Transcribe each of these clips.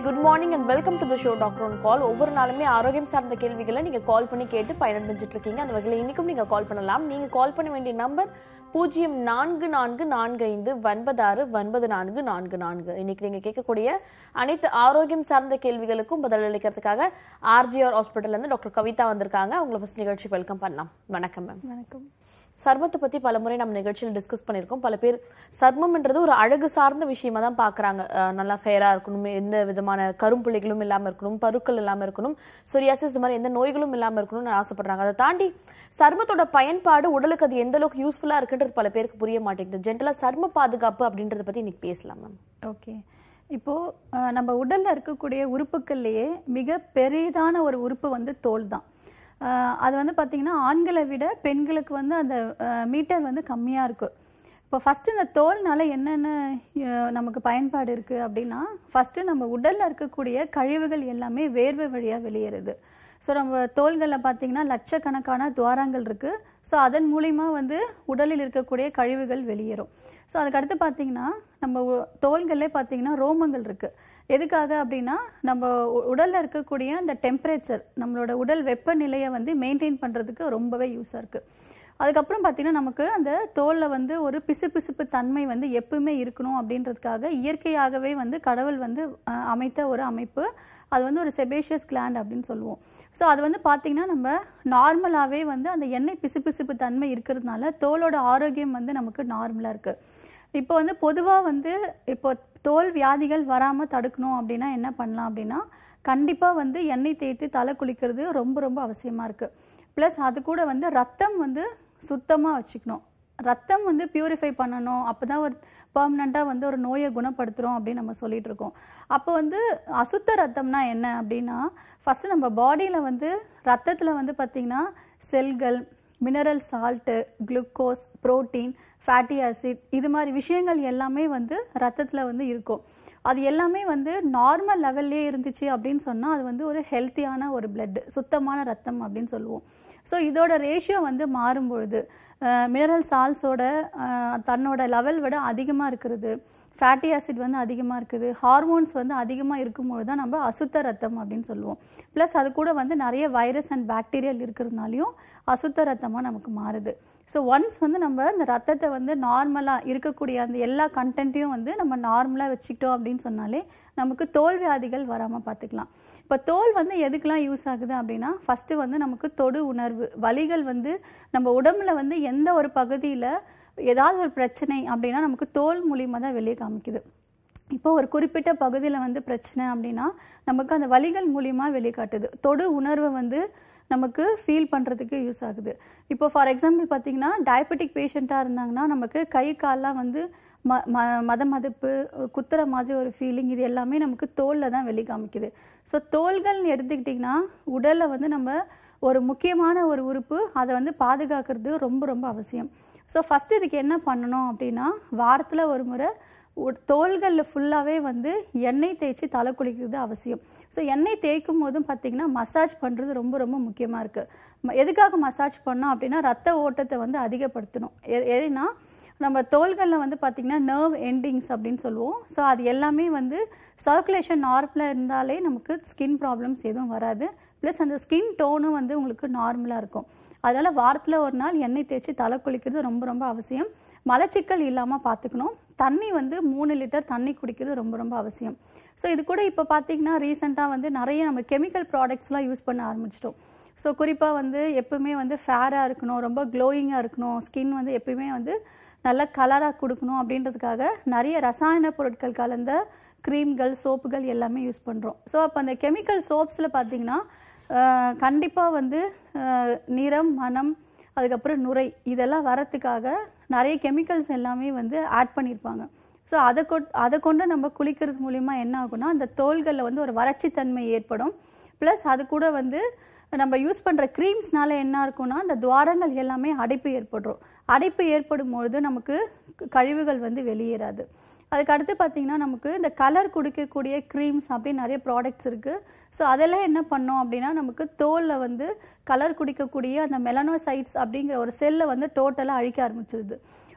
Good morning and welcome to the show doctor on call ஒவ்வொரு நாளுமே ஆரோக்கியம் சார்ந்த கேள்விகளை நீங்க கால் பண்ணி கேட்டு பயனடைஞ்சிட்டு இருக்கீங்க அந்த வகையில் இன்னைக்கும் நீங்க கால் பண்ணலாம் நீங்க கால் பண்ண வேண்டிய நம்பர் பூஜ்ஜியம் நான்கு நான்கு நான்கு ஐந்து ஒன்பது ஆறு ஒன்பது நான்கு நான்கு நான்கு இன்னைக்கு நீங்க கேட்கக்கூடிய அனைத்து ஆரோக்கியம் சார்ந்த கேள்விகளுக்கும் பதிலளிக்கிறதுக்காக ஆர்ஜிஆர் ஹாஸ்பிட்டல்ல இருந்து டாக்டர் கவிதா வந்திருக்காங்க அவங்களை ஃபர்ஸ்ட் நிகழ்ச்சி வெல்கம் பண்ணலாம் வணக்கம் மேம் வணக்கம் சர்மத்தை பத்தி பல முறை நம்ம நிகழ்ச்சியில் டிஸ்கஸ் பண்ணியிருக்கோம் பல பேர் சர்மம்ன்றது ஒரு அழகு சார்ந்த விஷயமா தான் பாக்குறாங்க அஹ் நல்லா ஃபேரா இருக்கணும் எந்த விதமான கரும்புள்ளிகளும் இல்லாம இருக்கணும் பருக்கள் இல்லாம இருக்கணும் சொரியாசிஸ் இது மாதிரி எந்த நோய்களும் இல்லாம இருக்கணும்னு ஆசைப்படுறாங்க அதை தாண்டி சர்மத்தோட பயன்பாடு உடலுக்கு அது எந்த அளவுக்கு யூஸ்ஃபுல்லா இருக்குன்றது பல பேருக்கு புரிய மாட்டேங்குது ஜென்ரலா சர்ம பாதுகாப்பு அப்படின்றத பத்தி இன்னைக்கு பேசலாம் மேம் ஓகே இப்போ அஹ், நம்ம உடல்ல இருக்கக்கூடிய உறுப்புகள்லயே மிக பெரிதான ஒரு உறுப்பு வந்து தோல் தான் அஹ், அது வந்து பாத்தீங்கன்னா ஆண்களை விட பெண்களுக்கு வந்து அந்த மீட்டர் வந்து கம்மியா இருக்கு இப்போ ஃபர்ஸ்ட் இந்த தோல்னால என்னென்ன அஹ், நமக்கு பயன்பாடு இருக்கு அப்படின்னா ஃபர்ஸ்ட் நம்ம உடல்ல இருக்கக்கூடிய கழிவுகள் எல்லாமே வேர்வை வழியா வெளியேறுது ஸோ நம்ம தோள்களில் பார்த்தீங்கன்னா லட்சக்கணக்கான துவாரங்கள் இருக்கு ஸோ அதன் மூலிமா வந்து உடலில் இருக்கக்கூடிய கழிவுகள் வெளியேறும் ஸோ அதுக்கடுத்து பார்த்தீங்கன்னா நம்ம உ- தோள்களே பார்த்தீங்கன்னா ரோமங்கள் இருக்கு எதுக்காக அப்படின்னா நம்ம உ- உடல்ல இருக்கக்கூடிய அந்த டெம்பரேச்சர் நம்மளோட உடல் வெப்பநிலையை வந்து மெயின்டைன் பண்றதுக்கு ரொம்பவே யூஸாக இருக்கு அதுக்கப்புறம் பார்த்தீங்கன்னா நமக்கு அந்த தோல்ல வந்து ஒரு பிசுபிசுப்பு தன்மை வந்து எப்பவுமே இருக்கணும் அப்படின்றதுக்காக இயற்கையாகவே வந்து கடவுள் வந்து அஹ், அமைத்த ஒரு அமைப்பு அது வந்து ஒரு செபேஷியஸ் கிளாண்ட் அப்படின்னு சொல்லுவோம் ஸோ அது வந்து பார்த்தீங்கன்னா நம்ம நார்மலாகவே வந்து அந்த எண்ணெய் பிசுபிசுப்பு தன்மை இருக்கிறதுனால தோலோட ஆரோக்கியம் வந்து நமக்கு நார்மலாக இருக்கு இப்போ வந்து பொதுவாக வந்து இப்போ தோல் வியாதிகள் வராமல் தடுக்கணும் அப்படின்னா என்ன பண்ணலாம் அப்படின்னா கண்டிப்பாக வந்து எண்ணெய் தேய்த்து தலை குளிக்கிறது ரொம்ப ரொம்ப அவசியமாக இருக்குது ப்ளஸ் அது கூட வந்து ரத்தம் வந்து சுத்தமாக வச்சுக்கணும் ரத்தம் வந்து பியூரிஃபை பண்ணணும் அப்போ தான் ஒரு பர்மனண்ட்டாக வந்து ஒரு நோயை குணப்படுத்துகிறோம் அப்படின்னு நம்ம சொல்லிட்டு இருக்கோம் அப்போ வந்து அசுத்த ரத்தம்னா என்ன அப்படின்னா ஃபஸ்ட்டு நம்ம பாடியில் வந்து ரத்தத்தில் வந்து பார்த்திங்கன்னா செல்கள் mineral salt glucose protein fatty acid இது மாதிரி விஷயங்கள் எல்லாமே வந்து ரத்தத்தில் வந்து இருக்கும் அது எல்லாமே வந்து நார்மல் லெவல்லே இருந்துச்சு அப்படின்னு சொன்னால் அது வந்து ஒரு ஹெல்த்தியான ஒரு blood சுத்தமான ரத்தம் அப்படின்னு சொல்லுவோம் ஸோ இதோட ரேஷியோ வந்து மாறும்பொழுது மினரல் சால்ஸோட தன்னோட லெவல் விட அதிகமாக இருக்கிறது ஃபேட்டி ஆசிட் வந்து அதிகமாக இருக்குது ஹார்மோன்ஸ் வந்து அதிகமாக இருக்கும்பொழுது தான் நம்ம அசுத்த ரத்தம் அப்படின்னு சொல்லுவோம் ப்ளஸ் அது கூட வந்து நிறைய வைரஸ் அண்ட் பாக்டீரியல் இருக்கிறதுனாலையும் அசுத்த ரத்தமாக நமக்கு மாறுது ஸோ ஒன்ஸ் வந்து நம்ம இந்த ரத்தத்தை வந்து நார்மலாக இருக்கக்கூடிய அந்த எல்லா கண்டென்ட்டையும் வந்து நம்ம நார்மலாக வச்சுக்கிட்டோம் அப்படின்னு சொன்னாலே நமக்கு தோல் வியாதிகள் வராமல் பார்த்துக்கலாம் இப்போ தோல் வந்து எதுக்கெல்லாம் யூஸ் ஆகுது அப்படின்னா ஃபஸ்ட்டு வந்து நமக்கு தொடு உணர்வு வலிகள் வந்து நம்ம உடம்புல வந்து எந்த ஒரு பகுதியில் ஏதாவது ஒரு பிரச்சனை அப்படின்னா நமக்கு தோல் மூலியமாக தான் வெளியே காமிக்குது இப்போ ஒரு குறிப்பிட்ட பகுதியில் வந்து பிரச்சனை அப்படின்னா நமக்கு அந்த வலிகள் மூலியமா வெளிக்காட்டுது தொடு உணர்வை வந்து நமக்கு ஃபீல் பண்ணுறதுக்கு யூஸ் ஆகுது இப்போ ஃபார் எக்ஸாம்பிள் பார்த்தீங்கன்னா டயபெட்டிக் பேஷண்ட்டாக இருந்தாங்கன்னா நமக்கு கை கால்லாம் வந்து ம ம மத மதிப்பு குத்துற மாதிரி ஒரு ஃபீலிங் இது எல்லாமே நமக்கு தோலில் தான் வெளி காமிக்குது ஸோ தோள்கள்னு எடுத்துக்கிட்டிங்கன்னா உடலில் வந்து நம்ம ஒரு முக்கியமான ஒரு உறுப்பு அதை வந்து பாதுகாக்கிறது ரொம்ப ரொம்ப அவசியம் ஸோ ஃபஸ்ட்டு இதுக்கு என்ன பண்ணணும் அப்படின்னா வாரத்தில் ஒரு முறை உட்- தோள்களில் ஃபுல்லாகவே வந்து எண்ணெய் தேய்ச்சி தலை குளிக்கிறது அவசியம் ஸோ எண்ணெய் தேய்க்கும் போதும் பார்த்தீங்கன்னா மசாஜ் பண்ணுறது ரொம்ப ரொம்ப முக்கியமாக இருக்குது எதுக்காக மசாஜ் பண்ணோம் அப்படின்னா ரத்த ஓட்டத்தை வந்து அதிகப்படுத்தணும் எ- ஏன்னா நம்ம தோள்களில் வந்து பார்த்திங்கன்னா நர்வ் எண்டிங்ஸ் அப்படின்னு சொல்லுவோம் ஸோ அது எல்லாமே வந்து சர்க்குலேஷன் நார்மலாக இருந்தாலே நமக்கு ஸ்கின் ப்ராப்ளம்ஸ் எதுவும் வராது ப்ளஸ் அந்த ஸ்கின் டோனும் வந்து உங்களுக்கு நார்மலாக இருக்கும் அதனால் வாரத்தில் ஒரு நாள் எண்ணெய் தேய்ச்சி தலை குளிக்கிறது ரொம்ப ரொம்ப அவசியம் மலச்சிக்கல் இல்லாமல் பார்த்துக்கணும் தண்ணி வந்து மூணு லிட்டர் தண்ணி குடிக்கிறது ரொம்ப ரொம்ப அவசியம் ஸோ இது கூட இப்போ பார்த்தீங்கன்னா ரீசெண்டாக வந்து நிறைய நம்ம கெமிக்கல் ப்ராடக்ட்ஸ்லாம் யூஸ் பண்ண ஆரம்பிச்சிட்டோம் ஸோ குறிப்பாக வந்து எப்பவுமே வந்து ஃபேராக இருக்கணும் ரொம்ப க்ளோயிங்காக இருக்கணும் ஸ்கின் வந்து எப்பயுமே வந்து நல்ல கலராக கொடுக்கணும் அப்படின்றதுக்காக நிறைய ரசாயன பொருட்கள் கலந்த க்ரீம்கள் சோப்புகள் எல்லாமே யூஸ் பண்ணுறோம் ஸோ அப்போ அந்த கெமிக்கல் சோப்ஸில் பார்த்தீங்கன்னா கண்டிப்பாக வந்து அஹ், நிறம் மனம் அதுக்கப்புறம் நுரை இதெல்லாம் வரத்துக்காக நிறைய கெமிக்கல்ஸ் எல்லாமே வந்து ஆட் பண்ணியிருப்பாங்க ஸோ அதை கொட் அதை கொண்டு நம்ம குளிக்கிறது மூலிமா என்ன ஆகும்னா அந்த தோள்களில் வந்து ஒரு வறட்சித்தன்மை ஏற்படும் ப்ளஸ் அது கூட வந்து நம்ம யூஸ் பண்ணுற க்ரீம்ஸ்னால என்ன இருக்கும்னா அந்த துவாரங்கள் எல்லாமே அடைப்பு ஏற்படுறோம் அடைப்பு ஏற்படும் பொழுது நமக்கு க- கழிவுகள் வந்து வெளியேறாது அதுக்கு அடுத்து பார்த்தீங்கன்னா நமக்கு இந்த கலர் கொடுக்கக்கூடிய க்ரீம்ஸ் அப்படின்னு நிறைய ப்ராடக்ட்ஸ் இருக்குது ஸோ அதெல்லாம் என்ன பண்ணோம் அப்படின்னா நமக்கு தோலில் வந்து கலர் குடிக்கக்கூடிய அந்த மெலனோசைட்ஸ் அப்படிங்கிற ஒரு செல்லை வந்து டோட்டலாக அழிக்க ஆரம்பிச்சிருது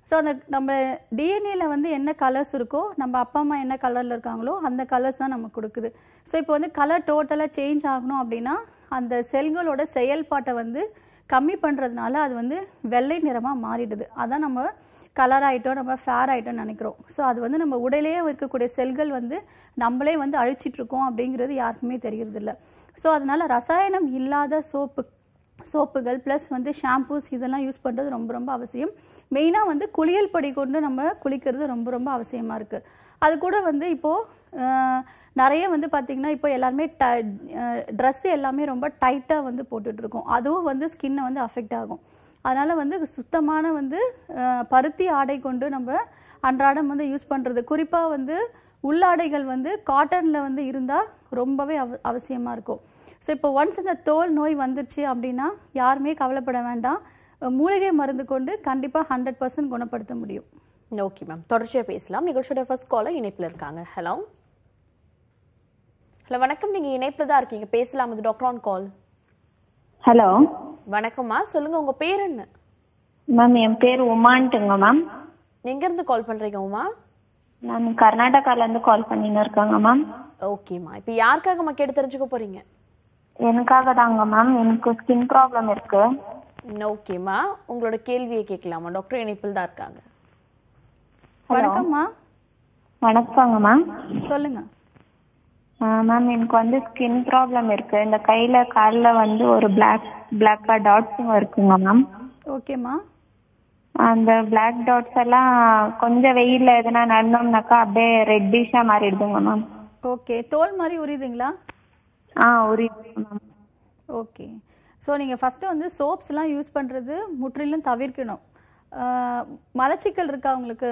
ஸோ அந்த நம்ம டிஎன்ஏல வந்து என்ன கலர்ஸ் இருக்கோ நம்ம அப்பா அம்மா என்ன கலரில் இருக்காங்களோ அந்த கலர்ஸ் தான் நமக்கு கொடுக்குது ஸோ இப்போ வந்து கலர் டோட்டலாக சேஞ்ச் ஆகணும் அப்படின்னா அந்த செல்களோட செயல்பாட்டை வந்து கம்மி பண்ணுறதுனால அது வந்து வெள்ளை நிறமாக மாறிடுது அதான் நம்ம கலர் ஆகிட்டோம் நம்ம ஃபேர் ஆகிட்டோம்னு நினைக்கிறோம் ஸோ அது வந்து நம்ம உடலையே இருக்கக்கூடிய செல்கள் வந்து நம்மளே வந்து அழிச்சிட்டு இருக்கோம் அப்படிங்கிறது யாருக்குமே தெரியறதில்ல ஸோ அதனால ரசாயனம் இல்லாத சோப்பு சோப்புகள் ப்ளஸ் வந்து ஷாம்பூஸ் இதெல்லாம் யூஸ் பண்ணுறது ரொம்ப ரொம்ப அவசியம் மெயினாக வந்து குளியல் பொடி கொண்டு நம்ம குளிக்கிறது ரொம்ப ரொம்ப அவசியமாக இருக்குது அது கூட வந்து இப்போது நிறைய வந்து பார்த்திங்கன்னா இப்போ எல்லாருமே ட ட்ரெஸ் எல்லாமே ரொம்ப டைட்டாக வந்து போட்டுட்ருக்கோம் அதுவும் வந்து ஸ்கின்னை வந்து அஃபெக்ட் ஆகும் அதனால் வந்து சுத்தமான வந்து அஹ், பருத்தி ஆடை கொண்டு நம்ம அன்றாடம் வந்து யூஸ் பண்ணுறது குறிப்பாக வந்து உள்ளாடைகள் வந்து காட்டனில் வந்து இருந்தால் ரொம்பவே அவ அவசியமாக இருக்கும் ஸோ இப்போ ஒன்ஸ் இந்த தோல் நோய் வந்துருச்சு அப்படின்னா யாருமே கவலைப்பட வேண்டாம் அஹ், மூலிகை மருந்து கொண்டு கண்டிப்பாக ஹண்ட்ரட் பர்சன்ட் குணப்படுத்த முடியும் ஓகே மேம் தொடர்ச்சியாக பேசலாம் நிகழ்ச்சியோட ஃபர்ஸ்ட் காலர் இணைப்பில் இருக்காங்க ஹலோ ஹலோ வணக்கம் நீங்கள் இணைப்பில் தான் இருக்கீங்க பேசலாம் இது டாக்டர் ஆன் கால் ஹலோ வணக்கம்மா சொல்லுங்க உங்க பேர் என்ன மேம் என் பேர் உமான்ட்டுங்க மேம் எங்கேருந்து கால் பண்றீங்க உமா நான் கர்நாடகாலேருந்து கால் பண்ணின்னு இருக்கேங்க மேம் ஓகேம்மா இப்போ யாருக்காகம்மா கேட்டு தெரிஞ்சுக்க போறீங்க எனக்காக தாங்க மேம் எனக்கு ஸ்கின் ப்ராப்ளம் இருக்கு ஓகேம்மா உங்களோட கேள்வியை கேட்கலாமா டாக்டர் இணைப்பில் தான் இருக்காங்க வணக்கம்மா வணக்கங்க மேம் சொல்லுங்க மேம் எனக்கு வந்து ஸ்கின் ப்ராப்ளம் இருக்கு இந்த கையில காலில் வந்து ஒரு பிளாக் பிளாக்கா டாட்ஸுங்க இருக்குங்க மேம் ஓகேம்மா அந்த பிளாக் டாட்ஸ் எல்லாம் கொஞ்சம் வெயில்ல எதுனா நடந்தோம்னாக்கா அப்படியே ரெட்டிஷா மாறிடுதுங்க மேம் ஓகே தோல் மாதிரி உரியுதுங்களா ஆ ஒரு மேம் ஓகே ஸோ நீங்கள் ஃபஸ்ட்டு வந்து சோப்ஸ்லாம் யூஸ் பண்ணுறது முற்றிலும் தவிர்க்கணும் ஆஹ், மலச்சிக்கல் இருக்கா உங்களுக்கு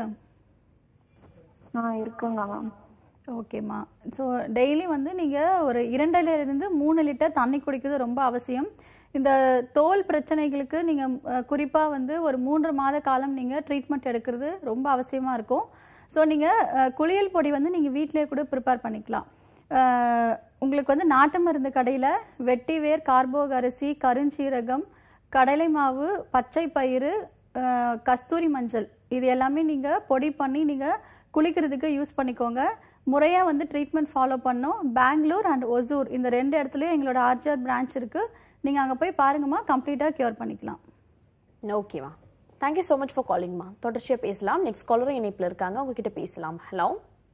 ஆ இருக்குங்க மேம் ஓகேம்மா ஸோ டெய்லி வந்து நீங்கள் ஒரு இரண்டிலிருந்து மூணு லிட்டர் தண்ணி குடிக்கிறது ரொம்ப அவசியம் இந்த தோல் பிரச்சனைகளுக்கு நீங்கள் குறிப்பாக வந்து ஒரு மூன்று மாத காலம் நீங்கள் ட்ரீட்மெண்ட் எடுக்கிறது ரொம்ப அவசியமாக இருக்கும் ஸோ நீங்கள் குளியல் பொடி வந்து நீங்கள் வீட்டிலேயே கூட ப்ரிப்பேர் பண்ணிக்கலாம் அஹ், உங்களுக்கு வந்து நாட்டு மருந்து கடையில் வெட்டி வேர் கார்போக அரிசி கருஞ்சீரகம் கடலை மாவு பச்சை பயிறு அஹ், கஸ்தூரி மஞ்சள் இது எல்லாமே நீங்கள் பொடி பண்ணி நீங்கள் குளிக்கிறதுக்கு யூஸ் பண்ணிக்கோங்க முறையாக வந்து ட்ரீட்மெண்ட் ஃபாலோ பண்ணோம் பெங்களூர் அண்ட் ஒசூர் இந்த ரெண்டு இடத்துலையும் எங்களோட ஆர்ஜர் பிரான்ச் இருக்குது நீங்கள் அங்கே போய் பாருங்கம்மா கம்ப்ளீட்டாக க்யூர் பண்ணிக்கலாம் ஓகேம்மா தேங்க்யூ ஸோ மச் ஃபார் காலிங்மா தொடர்ச்சியாக பேசலாம் நெக்ஸ்ட் காலரும் இணைப்பில் இருக்காங்க உங்ககிட்ட பேசலாம் ஹலோ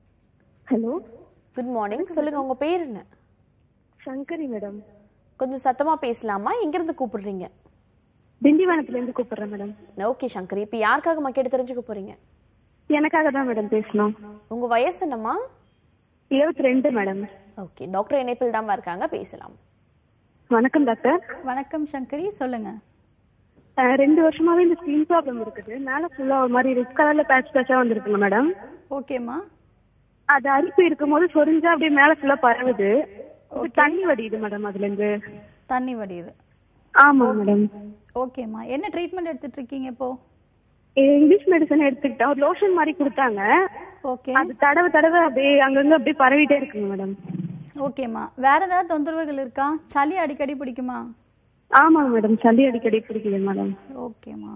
ஹலோ குட் மார்னிங் சொல்லுங்க உங்க பேர் என்ன சங்கரி மேடம் கொஞ்சம் சத்தமா பேசலாமா எங்கிருந்து கூப்பிடுறீங்க திண்டிவனத்துல இருந்து கூப்பிடுறேன் மேடம் ஓகே சங்கர் இப்போ யாருக்காகம்மா கேட்டு தெரிஞ்சுக்க போறீங்க எனக்காக தான் மேடம் பேசணும் உங்க வயசு என்னம்மா இருபத்தி ரெண்டு மேடம் ஓகே டாக்டர் இணைப்பில் தான் இருக்காங்க பேசலாம் வணக்கம் டாக்டர் வணக்கம் சங்கரி சொல்லுங்கள் அஹ், ரெண்டு வருஷமாவே இந்த ஸ்கின் ப்ராப்ளம் இருக்குது மேல ஃபுல்லா ஒரு மாதிரி ரெட் கலர்ல பேட்ச் பேட்சா வந்திருக்குங்க மேடம் ஓகேம்மா அது அரிப்பு இருக்கும்போது சொரிஞ்சா அப்படியே மேல ஃபுல்லா பரவுது இது தண்ணி வடியுது மேடம் அதுல இருந்து தண்ணி வடியுது ஆமா மேடம் ஓகேம்மா என்ன ட்ரீட்மெண்ட் எடுத்துட்டு இருக்கீங்க இப்போ இங்கிலீஷ் மெடிசன் எடுத்துக்கிட்டேன் ஒரு லோஷன் மாதிரி கொடுத்தாங்க ஓகே அது தடவை தடவை அப்படியே அங்கங்க அப்படியே பரவிட்டே இருக்குங்க மேடம் ஓகேம்மா வேற ஏதாவது தொந்தரவுகள் இருக்கா சளி அடிக்கடி பிடிக்குமா ஆமாங்க மேடம் சளி அடிக்கடி பிடிக்குது மேடம் ஓகேம்மா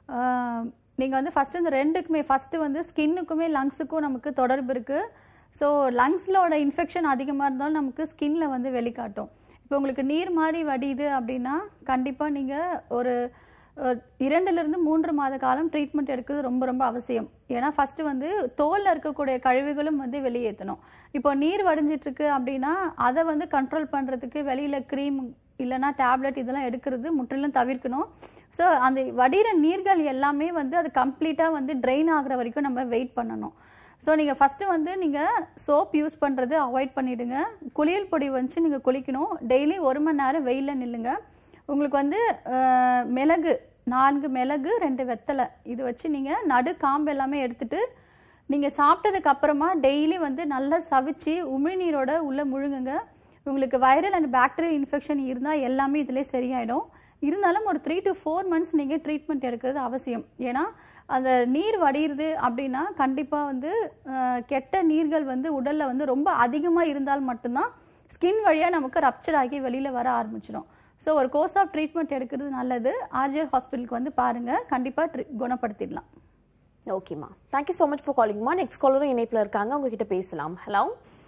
நீங்கள் வந்து ஃபஸ்ட்டு இந்த ரெண்டுக்குமே ஃபஸ்ட்டு வந்து ஸ்கின்னுக்குமே லங்ஸுக்கும் நமக்கு தொடர்பு இருக்குது ஸோ லங்ஸிலோட இன்ஃபெக்ஷன் அதிகமாக இருந்தாலும் நமக்கு ஸ்கின்ல வந்து வெளிக்காட்டும் இப்போ உங்களுக்கு நீர் மாதிரி வடியுது அப்படின்னா கண்டிப்பாக நீங்கள் ஒரு அஹ், இரண்டுலேருந்து மூன்று மாத காலம் ட்ரீட்மெண்ட் எடுக்கிறது ரொம்ப ரொம்ப அவசியம் ஏன்னா ஃபஸ்ட்டு வந்து தோலில் இருக்கக்கூடிய கழிவுகளும் வந்து வெளியேற்றணும் இப்போ நீர் வடிஞ்சிட்டு இருக்கு அப்படின்னா அதை வந்து கண்ட்ரோல் பண்ணுறதுக்கு வெளியில் க்ரீம் இல்லைன்னா டேப்லெட் இதெல்லாம் எடுக்கிறது முற்றிலும் தவிர்க்கணும் ஸோ அந்த வடிகிற நீர்கள் எல்லாமே வந்து அது கம்ப்ளீட்டாக வந்து ட்ரெயின் ஆகுற வரைக்கும் நம்ம வெயிட் பண்ணணும் ஸோ நீங்கள் ஃபஸ்ட்டு வந்து நீங்கள் சோப் யூஸ் பண்ணுறது அவாய்ட் பண்ணிவிடுங்க குளியல் பொடி வச்சு நீங்கள் குளிக்கணும் டெய்லி ஒரு மணி நேரம் வெயிலில் நில்லுங்க உங்களுக்கு வந்து அஹ், மிளகு நான்கு மிளகு ரெண்டு வெத்தலை இது வச்சு நீங்கள் நடு காம்பு எல்லாமே எடுத்துட்டு நீங்கள் சாப்பிட்டதுக்கு அப்புறமா டெய்லி வந்து நல்லா சவிச்சு உமிழ்நீரோட உள்ளே முழுங்குங்க உங்களுக்கு வைரல் அண்ட் பாக்டீரியல் இன்ஃபெக்ஷன் இருந்தால் எல்லாமே இதிலே சரியாயிடும் இருந்தாலும் ஒரு த்ரீ டு ஃபோர் மந்த்ஸ் நீங்கள் ட்ரீட்மெண்ட் எடுக்கிறது அவசியம் ஏன்னா அந்த நீர் வடியுது அப்படின்னா கண்டிப்பாக வந்து அஹ், கெட்ட நீர்கள் வந்து உடலில் வந்து ரொம்ப அதிகமாக இருந்தால் மட்டும்தான் ஸ்கின் வழியாக நமக்கு ரப்சர் ஆகி வெளியில் வர ஆரம்பிச்சிடும் ஸோ ஒரு கோர்ஸ் ஆஃப் ட்ரீட்மெண்ட் எடுக்கிறது நல்லது ஆர்ஜிஆர் ஹாஸ்பிட்டலுக்கு வந்து பாருங்கள் கண்டிப்பாக குணப்படுத்திடலாம் ஓகேம்மா தேங்க்யூ ஸோ மச் ஃபார் காலிங்மா நெக்ஸ்ட் காலரும் இணைப்பில் இருக்காங்க உங்ககிட்ட பேசலாம் ஹலோ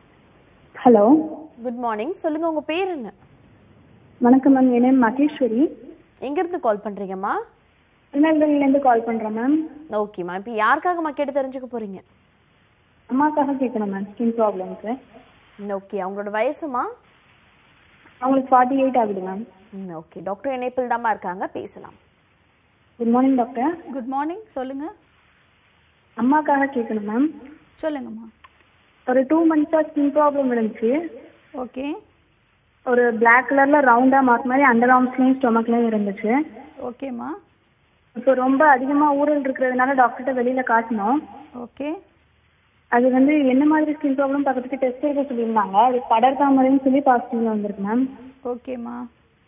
ஹலோ குட் மார்னிங் சொல்லுங்க உங்க பேர் என்ன வணக்கம் மேம் என் நேம் மகேஸ்வரி எங்கேருந்து கால் பண்றீங்கம்மா திருநெல்வேலியிலேருந்து கால் பண்ணுறேன் மேம் ஓகேம்மா இப்போ யாருக்காகம்மா கேட்டு தெரிஞ்சுக்க போறீங்க அம்மாக்காக கேட்கணும் மேம் ஸ்கின் ப்ராப்ளம்க்கு ஓகே அவங்களோட வயசுமா அவங்களுக்கு ஃபார்ட்டி எயிட் ஆகுது மேம் ஓகே டாக்டர் இணைப்பில் தாம்மா இருக்காங்க பேசலாம் good morning doctor good morning சொல்லுங்க அம்மாக்காக கேட்கணும் மேம் சொல்லுங்கம்மா ஒரு டூ மந்த்ஸாக ஸ்கின் ப்ராப்ளம் இருந்துச்சு ஓகே ஒரு பிளாக் கலரில் ரவுண்டாக மார்க் மாதிரி அண்டர் ஆர்ம்ஸ்லேயும் ஸ்டொமக்லேயும் இருந்துச்சு ஓகேம்மா இப்போ ரொம்ப அதிகமாக ஊழல் இருக்கிறதுனால டாக்டர்கிட்ட வெளியில் காட்டினோம் ஓகே அது வந்து என்ன மாதிரி ஸ்கின் ப்ராப்ளம் பார்க்கறதுக்கு டெஸ்ட் எடுக்க சொல்லியிருந்தாங்க அது படர்தாமரைன்னு சொல்லி பாசிட்டிவ் வந்திருக்கு மேம் ஓகேம்மா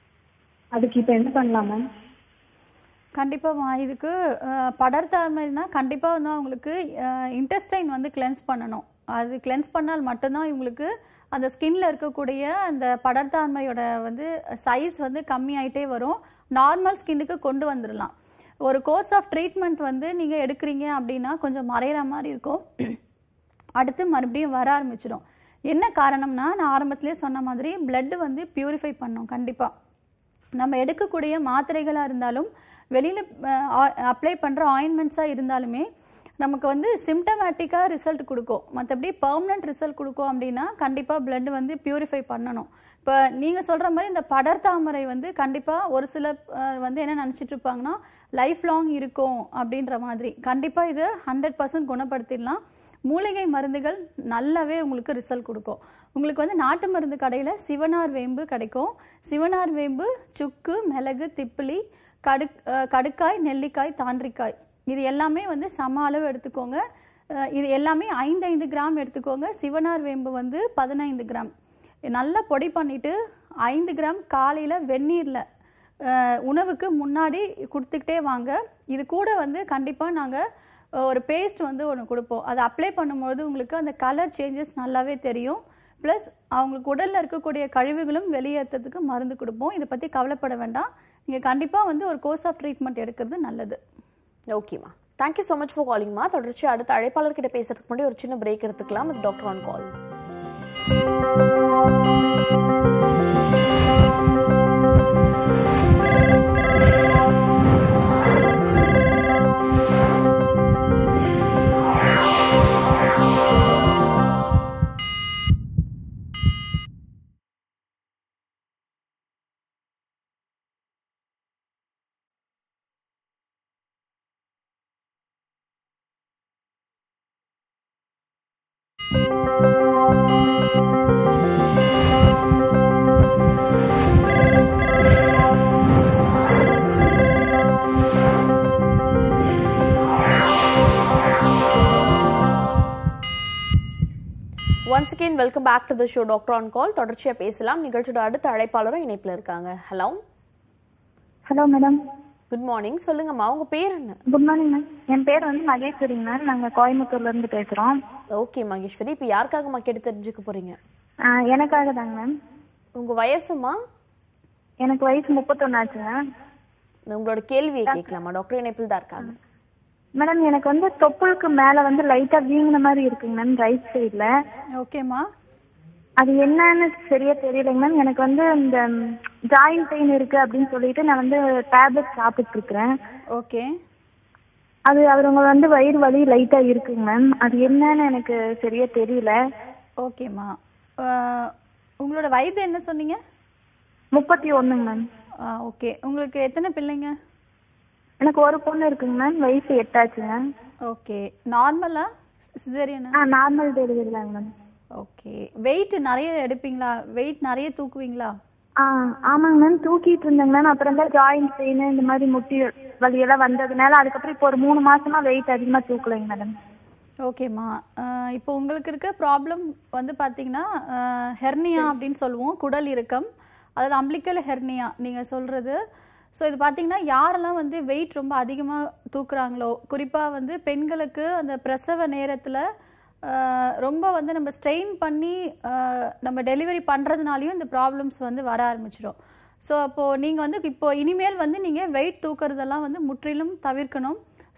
அதுக்கு இப்போ என்ன பண்ணலாம் மேம் கண்டிப்பாம்மா இதுக்கு அஹ், படர்தாமைனா கண்டிப்பாக வந்து அவங்களுக்கு இன்டெஸ்டைன் வந்து கிளென்ஸ் பண்ணணும் அது கிளென்ஸ் பண்ணால் மட்டும்தான் இவங்களுக்கு அந்த ஸ்கின்ல இருக்கக்கூடிய அந்த படர்தான்மையோட வந்து சைஸ் வந்து கம்மியாயிட்டே வரும் நார்மல் ஸ்கின்னுக்கு கொண்டு வந்துடலாம் ஒரு கோர்ஸ் ஆஃப் ட்ரீட்மெண்ட் வந்து நீங்கள் எடுக்கிறீங்க அப்படின்னா கொஞ்சம் மறையிற மாதிரி இருக்கும் அடுத்து மறுபடியும் வர ஆரம்பிச்சிடும் என்ன காரணம்னா நான் ஆரம்பத்திலே சொன்ன மாதிரி blood வந்து பியூரிஃபை பண்ணும் கண்டிப்பாக நம்ம எடுக்கக்கூடிய மாத்திரைகளாக இருந்தாலும் வெளியில் அப்ளை பண்ணுற ஆயின்மெண்ட்ஸாக இருந்தாலுமே நமக்கு வந்து சிம்டமேட்டிக்காக ரிசல்ட் கொடுக்கும் மற்றபடி பெர்மனன்ட் ரிசல்ட் கொடுக்கும் அப்படின்னா கண்டிப்பாக blood வந்து பியூரிஃபை பண்ணணும் இப்போ நீங்கள் சொல்கிற மாதிரி இந்த படர்தாமரை வந்து கண்டிப்பாக ஒரு சில அஹ், வந்து என்ன நினச்சிட்டு இருப்பாங்கன்னா லைஃப் லாங் இருக்கும் அப்படின்ற மாதிரி கண்டிப்பாக இதை ஹண்ட்ரட் பர்சன்ட் குணப்படுத்திடலாம் மூலிகை மருந்துகள் நல்லாவே உங்களுக்கு ரிசல்ட் கொடுக்கும் உங்களுக்கு வந்து நாட்டு மருந்து கடையில் சிவனார் வேம்பு கிடைக்கும் சிவனார் வேம்பு சுக்கு மிளகு திப்பிலி கடு அஹ் கடுக்காய் நெல்லிக்காய் தாண்டிக்காய் இது எல்லாமே வந்து சம அளவு எடுத்துக்கோங்க அஹ் இது எல்லாமே ஐந்து ஐந்து கிராம் எடுத்துக்கோங்க சிவனார் வேம்பு வந்து பதினைந்து கிராம் நல்லா பொடி பண்ணிட்டு ஐந்து கிராம் காலையில் வெந்நீரில் உணவுக்கு முன்னாடி கொடுத்துக்கிட்டே வாங்க இது கூட வந்து கண்டிப்பாக நாங்கள் ஒரு பேஸ்ட் வந்து ஒன்று கொடுப்போம் அதை அப்ளை பண்ணும்போது உங்களுக்கு அந்த கலர் சேஞ்சஸ் நல்லாவே தெரியும் ப்ளஸ் அவங்களுக்கு உடலில் இருக்கக்கூடிய கழிவுகளும் வெளியேற்றத்துக்கு மருந்து கொடுப்போம் இதை பற்றி கவலைப்பட வேண்டாம் நீங்கள் கண்டிப்பாக வந்து ஒரு கோர்ஸ் ஆஃப் ட்ரீட்மெண்ட் எடுக்கிறது நல்லது ஓகேம்மா தேங்க்யூ ஸோ மச் ஃபார் காலிங்மா தொடர்ச்சி அடுத்த அழைப்பாளர்கிட்ட பேசுறதுக்கு முன்னாடி ஒரு சின்ன பிரேக் எடுத்துக்கலாம் with doctor on call once again welcome back to the show doctor on call தொடர்ச்சியா பேசலாம் நிகழ்ச்சியோட அடுத்த அழைப்பாளரும் இணைப்புல இருக்காங்க hello hello madam good morning சொல்லுங்கம்மா உங்க பேர் என்ன குட் மார்னிங் மேம் என் பேர் வந்து மகேஸ்வரிங்க மேம் நாங்கள் கோயம்புத்தூர்ல இருந்து பேசுகிறோம் ஓகே மகேஸ்வரி இப்போ யாருக்காகம்மா கேட்டு தெரிஞ்சுக்க போறீங்க எனக்காக தாங்க மேம் உங்க வயசுமா எனக்கு வயசு முப்பத்தொன்னு ஆச்சுங்க உங்களோட கேள்வியை கேட்கலாமா டாக்டர் இணைப்பில் தான் இருக்காங்க மேடம் எனக்கு வந்து தொப்புளுக்கு மேலே வந்து லைட்டாக வீங்கின மாதிரி இருக்குங்க மேம் ரைட் சைடில் ஓகேம்மா அது என்னன்னு சரியா தெரியலைங்க மேம் எனக்கு வந்து இந்த ஜாயிண்ட் பெயின் இருக்கு அப்படின்னு சொல்லிட்டு நான் வந்து டேப்லெட் சாப்பிட்டு இருக்கிறேன் ஓகே அது அவங்க வந்து வயிறு வலி லைட்டா இருக்குங்க மேம் அது என்னன்னு எனக்கு சரியா தெரியல ஓகேம்மா அஹ், உங்களோட வயது என்ன சொன்னீங்க முப்பத்தி ஒண்ணுங்க மேம் ஆ ஓகே உங்களுக்கு எத்தனை பிள்ளைங்க எனக்கு ஒரு பொண்ணு இருக்குங்க மேம் வயசு எட்டாச்சுங்க ஓகே நார்மலா சிசேரியனா ஆ நார்மல் டெலிவரி தாங்க மேம் ஓகே வெயிட் நிறைய எடுப்பீங்களா வெயிட் நிறைய தூக்குவீங்களா ஆ ஆமாங்க மேம் தூக்கிட்டு இருந்தேங்க மேம் அப்புறம் தான் ஜாயிண்ட் பெயின் இந்த மாதிரி முட்டி வலியெல்லாம் வந்ததுனால அதுக்கப்புறம் இப்போ ஒரு மூணு மாசமா வெயிட் அதிகமா தூக்கலைங்க மேடம் ஓகேம்மா அஹ், இப்போ உங்களுக்கு இருக்க ப்ராப்ளம் வந்து பார்த்தீங்கன்னா ஹெர்னியா அப்படின்னு சொல்லுவோம் குடல் இறுக்கம் அதாவது அம்பிளிக்கல் ஹெர்னியா நீங்கள் சொல்கிறது ஸோ இது பார்த்தீங்கன்னா யாரெல்லாம் வந்து வெயிட் ரொம்ப அதிகமாக தூக்குறாங்களோ குறிப்பாக வந்து பெண்களுக்கு அந்த பிரசவ நேரத்தில் ரொம்ப வந்து நம்ம ஸ்ட்ரெயின் பண்ணி அஹ், நம்ம டெலிவரி பண்ணுறதுனாலையும் இந்த ப்ராப்ளம்ஸ் வந்து வர ஆரம்பிச்சிடும் ஸோ அப்போது நீங்கள் வந்து இப்போ இனிமேல் வந்து நீங்கள் வெயிட் தூக்குறதெல்லாம் வந்து முற்றிலும் தவிர்க்கணும்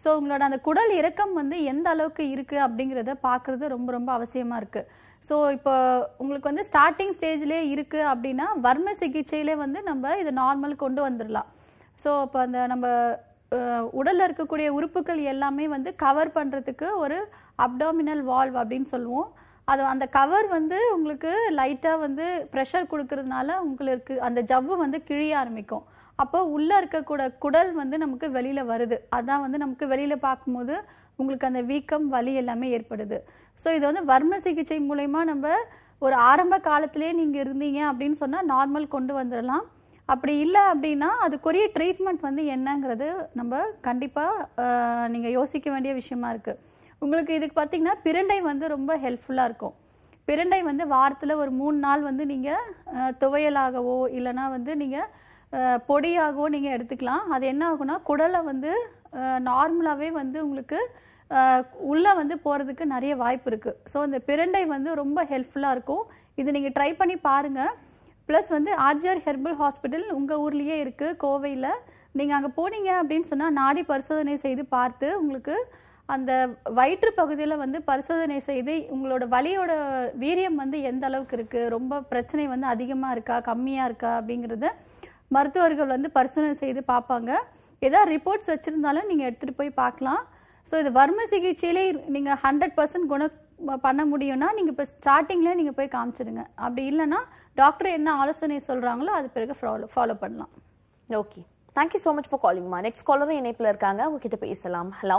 ஸோ உங்களோட அந்த குடல் இறக்கம் வந்து எந்த அளவுக்கு இருக்கு அப்படிங்கிறத பார்க்கறது ரொம்ப ரொம்ப அவசியமா இருக்கு ஸோ இப்போ உங்களுக்கு வந்து ஸ்டார்டிங் ஸ்டேஜ்லேயே இருக்கு அப்படின்னா வர்ம சிகிச்சையிலே வந்து நம்ம இதை நார்மல் கொண்டு வந்துடலாம் ஸோ இப்போ அந்த நம்ம அஹ், உடல்ல இருக்கக்கூடிய உறுப்புகள் எல்லாமே வந்து கவர் பண்றதுக்கு ஒரு அப்டாமினல் வால்வ் அப்படின்னு சொல்லுவோம் அது அந்த கவர் வந்து உங்களுக்கு லைட்டா வந்து ப்ரெஷர் கொடுக்கறதுனால உங்களுக்கு அந்த ஜவ்வு வந்து கிழிய ஆரம்பிக்கும் அப்போ உள்ள இருக்கக்கூட குடல் வந்து நமக்கு வெளியில வருது அதான் வந்து நமக்கு வெளியில பார்க்கும்போது உங்களுக்கு அந்த வீக்கம் வலி எல்லாமே ஏற்படுது ஸோ இது வந்து வர்ம சிகிச்சை மூலயமா நம்ம ஒரு ஆரம்ப காலத்திலேயே நீங்க இருந்தீங்க அப்படின்னு சொன்னா நார்மல் கொண்டு வந்துடலாம் அப்படி இல்லை அப்படின்னா அதுக்குரிய ட்ரீட்மெண்ட் வந்து என்னங்கிறது நம்ம கண்டிப்பாக நீங்கள் யோசிக்க வேண்டிய விஷயமா இருக்கு உங்களுக்கு இதுக்கு பார்த்தீங்கன்னா பிரண்டை வந்து ரொம்ப ஹெல்ப்ஃபுல்லாக இருக்கும் பிரண்டை வந்து வாரத்தில் ஒரு மூணு நாள் வந்து நீங்கள் துவையலாகவோ இல்லைன்னா வந்து நீங்கள் பொடியாகவோ நீங்கள் எடுத்துக்கலாம் அது என்ன ஆகும்னா குடலை வந்து நார்மலாகவே வந்து உங்களுக்கு அஹ், உள்ள வந்து போகிறதுக்கு நிறைய வாய்ப்பு இருக்குது ஸோ இந்த பிரண்டை வந்து ரொம்ப ஹெல்ப்ஃபுல்லாக இருக்கும் இது நீங்கள் ட்ரை பண்ணி பாருங்கள் ப்ளஸ் வந்து ஆர்ஜிஆர் ஹெர்பல் ஹாஸ்பிட்டல் உங்கள் ஊர்லேயே இருக்குது கோவையில் நீங்கள் அங்கே போனீங்க அப்படின்னு சொன்னால் நாடி பரிசோதனை செய்து பார்த்து உங்களுக்கு அந்த வயிற்று பகுதியில் வந்து பரிசோதனை செய்து உங்களோட வலியோட வீரியம் வந்து எந்த அளவுக்கு இருக்குது ரொம்ப பிரச்சனை வந்து அதிகமாக இருக்கா கம்மியாக இருக்கா அப்படிங்கிறத மருத்துவர்கள் வந்து பரிசோதனை செய்து பார்ப்பாங்க ஏதாவது ரிப்போர்ட்ஸ் வச்சுருந்தாலும் நீங்கள் எடுத்துகிட்டு போய் பார்க்கலாம் ஸோ இது வர்ம சிகிச்சையிலே நீங்கள் ஹண்ட்ரட் பர்சன்ட் குணம் பண்ண முடியும்னா நீங்கள் இப்போ ஸ்டார்டிங்லேயே நீங்கள் போய் காமிச்சிடுங்க அப்படி இல்லைன்னா டாக்டர் என்ன ஆலோசனை சொல்கிறாங்களோ அது பிறகு ஃபாலோ ஃபாலோ பண்ணலாம் okay thank you so much for காலிங்மா நெக்ஸ்ட் காலரும் இணைப்பில் இருக்காங்க அவங்க கிட்ட பேசலாம் hello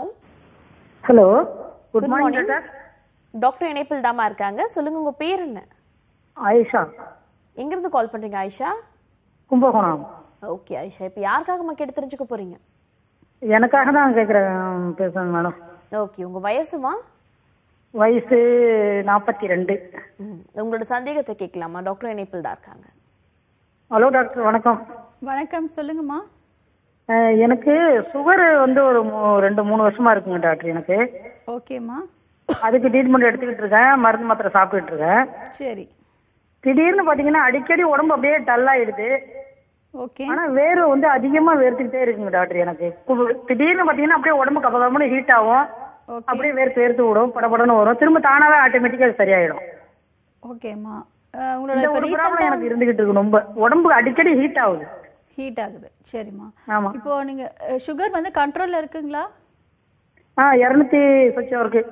hello good good morning morning doctor doctor இணைப்பில் தாமா இருக்காங்க சொல்லுங்க உங்க பேர் என்ன ஆயிஷா எங்கிருந்து கால் பண்றீங்க ஆயிஷா கும்பகோணம் ஓகே ஆயிஷா இப்போ யாருக்காக கேட்டு தெரிஞ்சுக்க போறீங்க எனக்காக தான் கேட்குறேன் பேசுறேன் மேடம் ஓகே உங்க வயசுமா வயசு நாற்பத்தி ரெண்டு ம், உங்களோட சந்தேகத்தை கேட்கலாமா டாக்டர் இணைப்பில் தான் இருக்காங்க ஹலோ டாக்டர் வணக்கம் வணக்கம் சொல்லுங்கம்மா அஹ், எனக்கு சுகர் வந்து ஒரு மூ- ரெண்டு மூணு வருஷமா இருக்குங்க டாக்டர் எனக்கு ஓகேம்மா அதுக்கு ட்ரீட்மெண்ட் எடுத்துக்கிட்டு இருக்கேன் மருந்து மாத்திரை சாப்பிட்டுட்டு இருக்கேன் சரி திடீர்னு பாத்தீங்கன்னா அடிக்கடி உடம்பு அப்படியே டல் ஆயிடுது ஓகே ஆனா வேர்வை வந்து அதிகமா வேர்த்துக்கிட்டே இருக்குங்க டாக்டர் எனக்கு கு- திடீர்னு பாத்தீங்கன்னா அப்படியே உடம்பு கப்பகப்பன்னு ஹீட் ஆகும் ஓகே அப்படியே வேர்த்து வேர்த்து விடும் படபடன்னு வரும் திரும்ப தானாவே ஆட்டோமேட்டிக்கா அது சரியாயிடும் ஓகேம்மா அஹ், உங்களோட இந்த இப்போ ஒரு ப்ராப்ளம் ரீசெண்டாக எனக்கு இருந்துகிட்டு இருக்கு ரொம்ப உடம்பு அடிக்கடி ஹீட் ஆகுது ஹீட் ஆகுது சரிம்மா ஆமா இப்போ நீங்க சுகர் வந்து கண்ட்ரோல்ல இருக்குங்களா ஆ இரநூத்தி சொச்சம் இருக்கு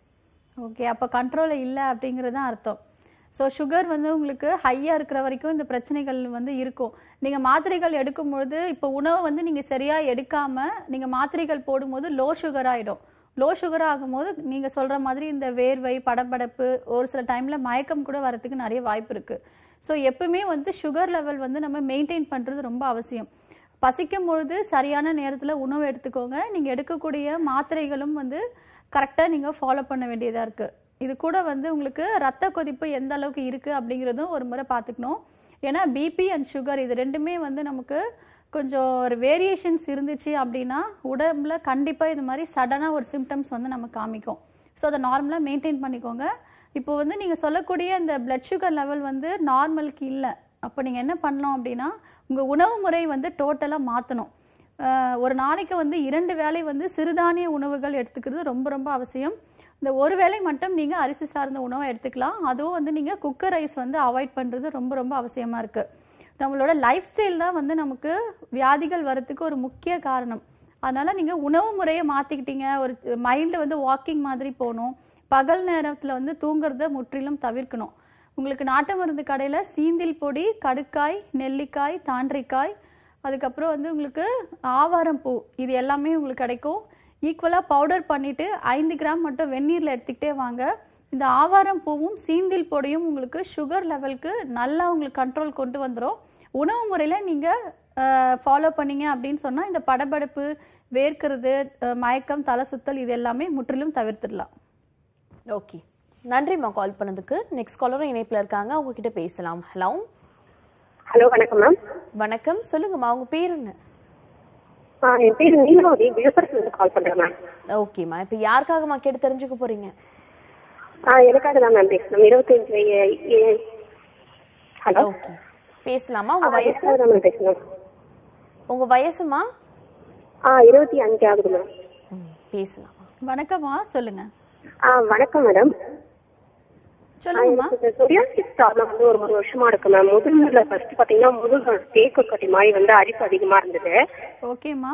ஓகே அப்போ கண்ட்ரோலில் இல்லை அப்படிங்கிறது தான் அர்த்தம் ஸோ சுகர் வந்து உங்களுக்கு ஹையாக இருக்கிற வரைக்கும் இந்த பிரச்சனைகள் வந்து இருக்கும் நீங்கள் மாத்திரைகள் எடுக்கும்பொழுது இப்போ உணவை வந்து நீங்கள் சரியாக எடுக்காமல் நீங்கள் மாத்திரைகள் போடும்போது லோ சுகர் ஆகிடும் லோ சுகர் ஆகும்போது நீங்கள் சொல்கிற மாதிரி இந்த வேர்வை படபடப்பு ஒரு சில டைமில் மயக்கம் கூட வரதுக்கு நிறைய வாய்ப்பு இருக்குது ஸோ எப்பவுமே வந்து சுகர் லெவல் வந்து நம்ம மெயின்டைன் பண்ணுறது ரொம்ப அவசியம் பசிக்கும் பொழுது சரியான நேரத்தில் உணவு எடுத்துக்கோங்க நீங்கள் எடுக்கக்கூடிய மாத்திரைகளும் வந்து கரெக்டாக நீங்கள் ஃபாலோ பண்ண வேண்டியதாக இருக்குது இது கூட வந்து உங்களுக்கு ரத்த கொதிப்பு எந்த அளவுக்கு இருக்குது அப்படிங்கிறதும் ஒரு முறை பார்த்துக்கணும் ஏன்னா பிபி அண்ட் சுகர் இது ரெண்டுமே வந்து நமக்கு கொஞ்சம் ஒரு வேரியேஷன்ஸ் இருந்துச்சு அப்படின்னா உடம்புல கண்டிப்பாக இது மாதிரி சடனாக ஒரு சிம்டம்ஸ் வந்து நம்ம காமிக்கும் ஸோ அதை நார்மலாக மெயின்டைன் பண்ணிக்கோங்க இப்போ வந்து நீங்கள் சொல்லக்கூடிய இந்த பிளட் சுகர் லெவல் வந்து நார்மலுக்கு இல்லை அப்போ நீங்கள் என்ன பண்ணலாம் அப்படின்னா உங்கள் உணவு முறை வந்து டோட்டலாக மாற்றணும் ஒரு நாளைக்கு வந்து இரண்டு வேளை வந்து சிறுதானிய உணவுகள் எடுத்துக்கிறது ரொம்ப ரொம்ப அவசியம் இந்த ஒரு வேளை மட்டும் நீங்கள் அரிசி சார்ந்த உணவை எடுத்துக்கலாம் அதுவும் வந்து நீங்கள் குக்கர் ரைஸ் வந்து அவாய்ட் பண்ணுறது ரொம்ப ரொம்ப அவசியமாக இருக்குது நம்மளோட லைஃப் ஸ்டைல் தான் வந்து நமக்கு வியாதிகள் வரத்துக்கு ஒரு முக்கிய காரணம் அதனால நீங்கள் உணவு முறையை மாற்றிக்கிட்டீங்க ஒரு மைண்டில் வந்து வாக்கிங் மாதிரி போகணும் பகல் நேரத்தில் வந்து தூங்குறத முற்றிலும் தவிர்க்கணும் உங்களுக்கு நாட்டு மருந்து கடையில் சீந்தில் பொடி கடுக்காய் நெல்லிக்காய் தாண்டிக்காய் அதுக்கப்புறம் வந்து உங்களுக்கு ஆவாரம் பூ இது எல்லாமே உங்களுக்கு கிடைக்கும் ஈக்குவலாக பவுடர் பண்ணிவிட்டு ஐந்து கிராம் மட்டும் வெந்நீரில் எடுத்துக்கிட்டே வாங்க இந்த ஆவாரம் பூவும் சீந்தில் பொடியும் உங்களுக்கு சுகர் லெவலுக்கு நல்லா உங்களுக்கு கண்ட்ரோல் கொண்டு வந்துடும் உணவு முறையில் நீங்கள் ஃபாலோ பண்ணீங்க அப்படின்னு சொன்னால் இந்த படபடப்பு வேர்க்கிறது அஹ், மயக்கம் தலை சுத்தல் இது எல்லாமே முற்றிலும் தவிர்த்துடலாம் ஓகே நன்றிம்மா கால் பண்ணதுக்கு நெக்ஸ்ட் காலரும் இணைப்பில் இருக்காங்க அவங்க கிட்ட பேசலாம் ஹலோ ஹலோ வணக்கம் மேம் வணக்கம் சொல்லுங்கம்மா உங்க பேர் என்ன ஆ என் பேர் நீலவதி விழுப்புரத்துலேருந்து கால் பண்ணுறேன் மேம் ஓகேம்மா இப்போ யாருக்காகம்மா கேட்டு தெரிஞ்சுக்க போறீங்க ஆ எனக்காக தான் மேம் பேசணும் இருபத்தஞ்சு வய- ஏ- ஹலோ ஓகே பேசலாமா ஆ உங்க வயசு எனக்காக தான் மேம் பேசணும் உங்க வயசுமா ஆ இருபத்தி அஞ்சு ஆகுது மேம் பேசலாம் வணக்கம்மா சொல்லுங்க ஆ வணக்கம் மேடம் சொல்லுங்கம்மா எனக்கு இந்த சொரியாசிஸ் ப்ராப்ளம் வந்து ஒரு ஒரு வருஷமா இருக்கு மேம் முதுகுல ஃபர்ஸ்ட் பாத்தீங்கன்னா முதுகு தேக்கு கட்டி மாதிரி வந்து அரிப்பு அதிகமா இருந்தது ஓகேம்மா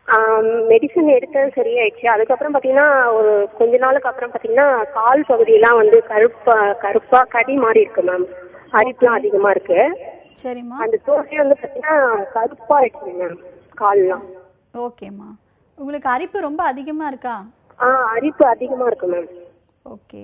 மெடிசன் எடுத்தது சரியாயிடுச்சு அதுக்கப்புறம் பாத்தீங்கன்னா ஒரு கொஞ்ச நாளுக்கு அப்புறம் பாத்தீங்கன்னா கால் பகுதியெல்லாம் வந்து கருப்பா கருப்பா கடி மாதிரி இருக்கு மேம் அரிப்புலாம் அதிகமா இருக்கு சரிம்மா அந்த தோசை வந்து பாத்தீங்கன்னா கருப்பா இருக்கு மேம் கால்லாம் ஓகேம்மா உங்களுக்கு அரிப்பு ரொம்ப அதிகமா இருக்கா ஆ அரிப்பு அதிகமா இருக்கு மேம் ஓகே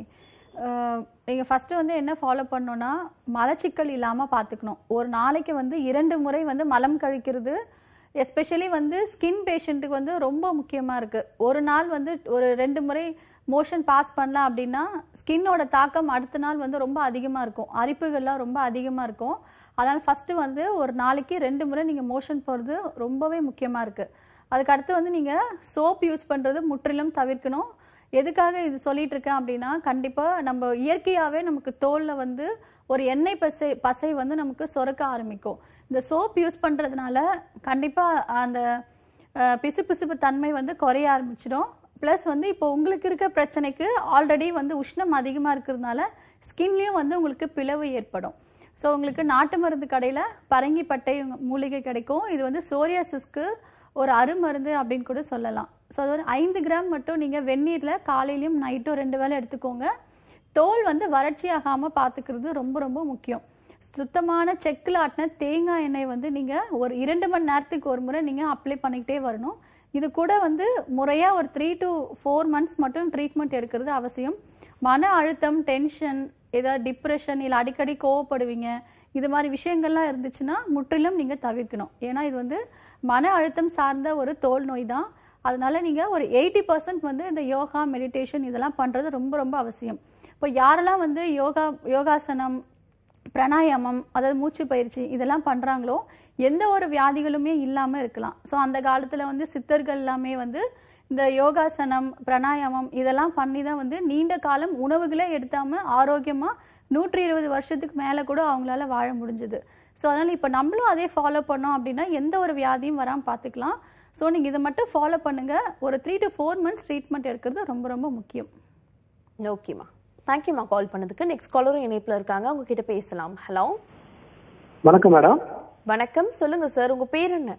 நீங்கள் ஃபஸ்ட்டு வந்து என்ன ஃபாலோ பண்ணணும்னா மலச்சிக்கல் இல்லாமல் பார்த்துக்கணும் ஒரு நாளைக்கு வந்து இரண்டு முறை வந்து மலம் கழிக்கிறது எஸ்பெஷலி வந்து ஸ்கின் பேஷண்ட்டுக்கு வந்து ரொம்ப முக்கியமாக இருக்குது ஒரு நாள் வந்து ஒரு ரெண்டு முறை மோஷன் பாஸ் பண்ணலாம் அப்படின்னா ஸ்கின்னோட தாக்கம் அடுத்த நாள் வந்து ரொம்ப அதிகமாக இருக்கும் அரிப்புகள்லாம் ரொம்ப அதிகமாக இருக்கும் அதனால் ஃபஸ்ட்டு வந்து ஒரு நாளைக்கு ரெண்டு முறை நீங்கள் மோஷன் போகிறது ரொம்பவே முக்கியமாக இருக்குது அதுக்கு அடுத்து வந்து நீங்கள் சோப் யூஸ் பண்ணுறது முற்றிலும் தவிர்க்கணும் எதுக்காக இது சொல்லிட்டு இருக்கேன் அப்படின்னா கண்டிப்பாக நம்ம இயற்கையாகவே நமக்கு தோலில் வந்து ஒரு எண்ணெய் பசை பசை வந்து நமக்கு சுரக்க ஆரம்பிக்கும் இந்த சோப் யூஸ் பண்ணுறதுனால கண்டிப்பாக அந்த அஹ், பிசுபிசுப்பு தன்மை வந்து குறைய ஆரம்பிச்சிடும் ப்ளஸ் வந்து இப்போ உங்களுக்கு இருக்க பிரச்சனைக்கு ஆல்ரெடி வந்து உஷ்ணம் அதிகமாக இருக்கிறதுனால ஸ்கின்லேயும் வந்து உங்களுக்கு பிளவு ஏற்படும் ஸோ உங்களுக்கு நாட்டு மருந்து கடையில் பரங்கிப்பட்டை மூலிகை கிடைக்கும் இது வந்து சோரியாசிஸ்க்கு ஒரு அருமருந்து அப்படின்னு கூட சொல்லலாம் ஸோ அது ஒரு ஐந்து கிராம் மட்டும் நீங்கள் வெந்நீரில் காலையிலையும் நைட்டும் ரெண்டு வேளை எடுத்துக்கோங்க தோல் வந்து வறட்சி ஆகாமல் பார்த்துக்கிறது ரொம்ப ரொம்ப முக்கியம் சுத்தமான செக்கில் ஆட்டின தேங்காய் எண்ணெய் வந்து நீங்கள் ஒரு இரண்டு மணி நேரத்துக்கு ஒரு முறை நீங்கள் அப்ளை பண்ணிக்கிட்டே வரணும் இது கூட வந்து முறையாக ஒரு த்ரீ டு ஃபோர் மந்த்ஸ் மட்டும் ட்ரீட்மெண்ட் எடுக்கிறது அவசியம் மன அழுத்தம் டென்ஷன் ஏதாவது டிப்ரெஷன் இல்லை அடிக்கடி கோவப்படுவீங்க இது மாதிரி விஷயங்கள்லாம் இருந்துச்சுன்னா முற்றிலும் நீங்கள் தவிர்க்கணும் ஏன்னா இது வந்து மன அழுத்தம் சார்ந்த ஒரு தோல் நோய் தான் அதனால நீங்கள் ஒரு எயிட்டி பர்சன்ட் வந்து இந்த யோகா மெடிடேஷன் இதெல்லாம் பண்ணுறது ரொம்ப ரொம்ப அவசியம் இப்போ யாரெல்லாம் வந்து யோகா யோகாசனம் பிராணாயாமம் அதாவது மூச்சு பயிற்சி இதெல்லாம் பண்ணுறாங்களோ எந்த ஒரு வியாதிகளுமே இல்லாமல் இருக்கலாம் ஸோ அந்த காலத்தில் வந்து சித்தர்கள் எல்லாமே வந்து இந்த யோகாசனம் பிராணாயாமம் இதெல்லாம் பண்ணி தான் வந்து நீண்ட காலம் உணவுகளே எடுத்தாமல் ஆரோக்கியமாக நூற்றி இருபது வருஷத்துக்கு மேலே கூட அவங்களால வாழ முடிஞ்சது ஸோ அதனால் இப்போ நம்மளும் அதே ஃபாலோ பண்ணோம் அப்படின்னா எந்த ஒரு வியாதியும் வராமல் பார்த்துக்கலாம் ஸோ நீங்கள் இதை மட்டும் ஃபாலோ பண்ணுங்கள் ஒரு three to four months treatment எடுக்கிறது ரொம்ப ரொம்ப முக்கியம் ஓகேம்மா தேங்க்யூம்மா கால் பண்ணதுக்கு நெக்ஸ்ட் காலரும் இணைப்பில் இருக்காங்க அவங்க கிட்ட பேசலாம் ஹலோ வணக்கம் மேடம் வணக்கம் சொல்லுங்க சார் உங்க பேர் என்ன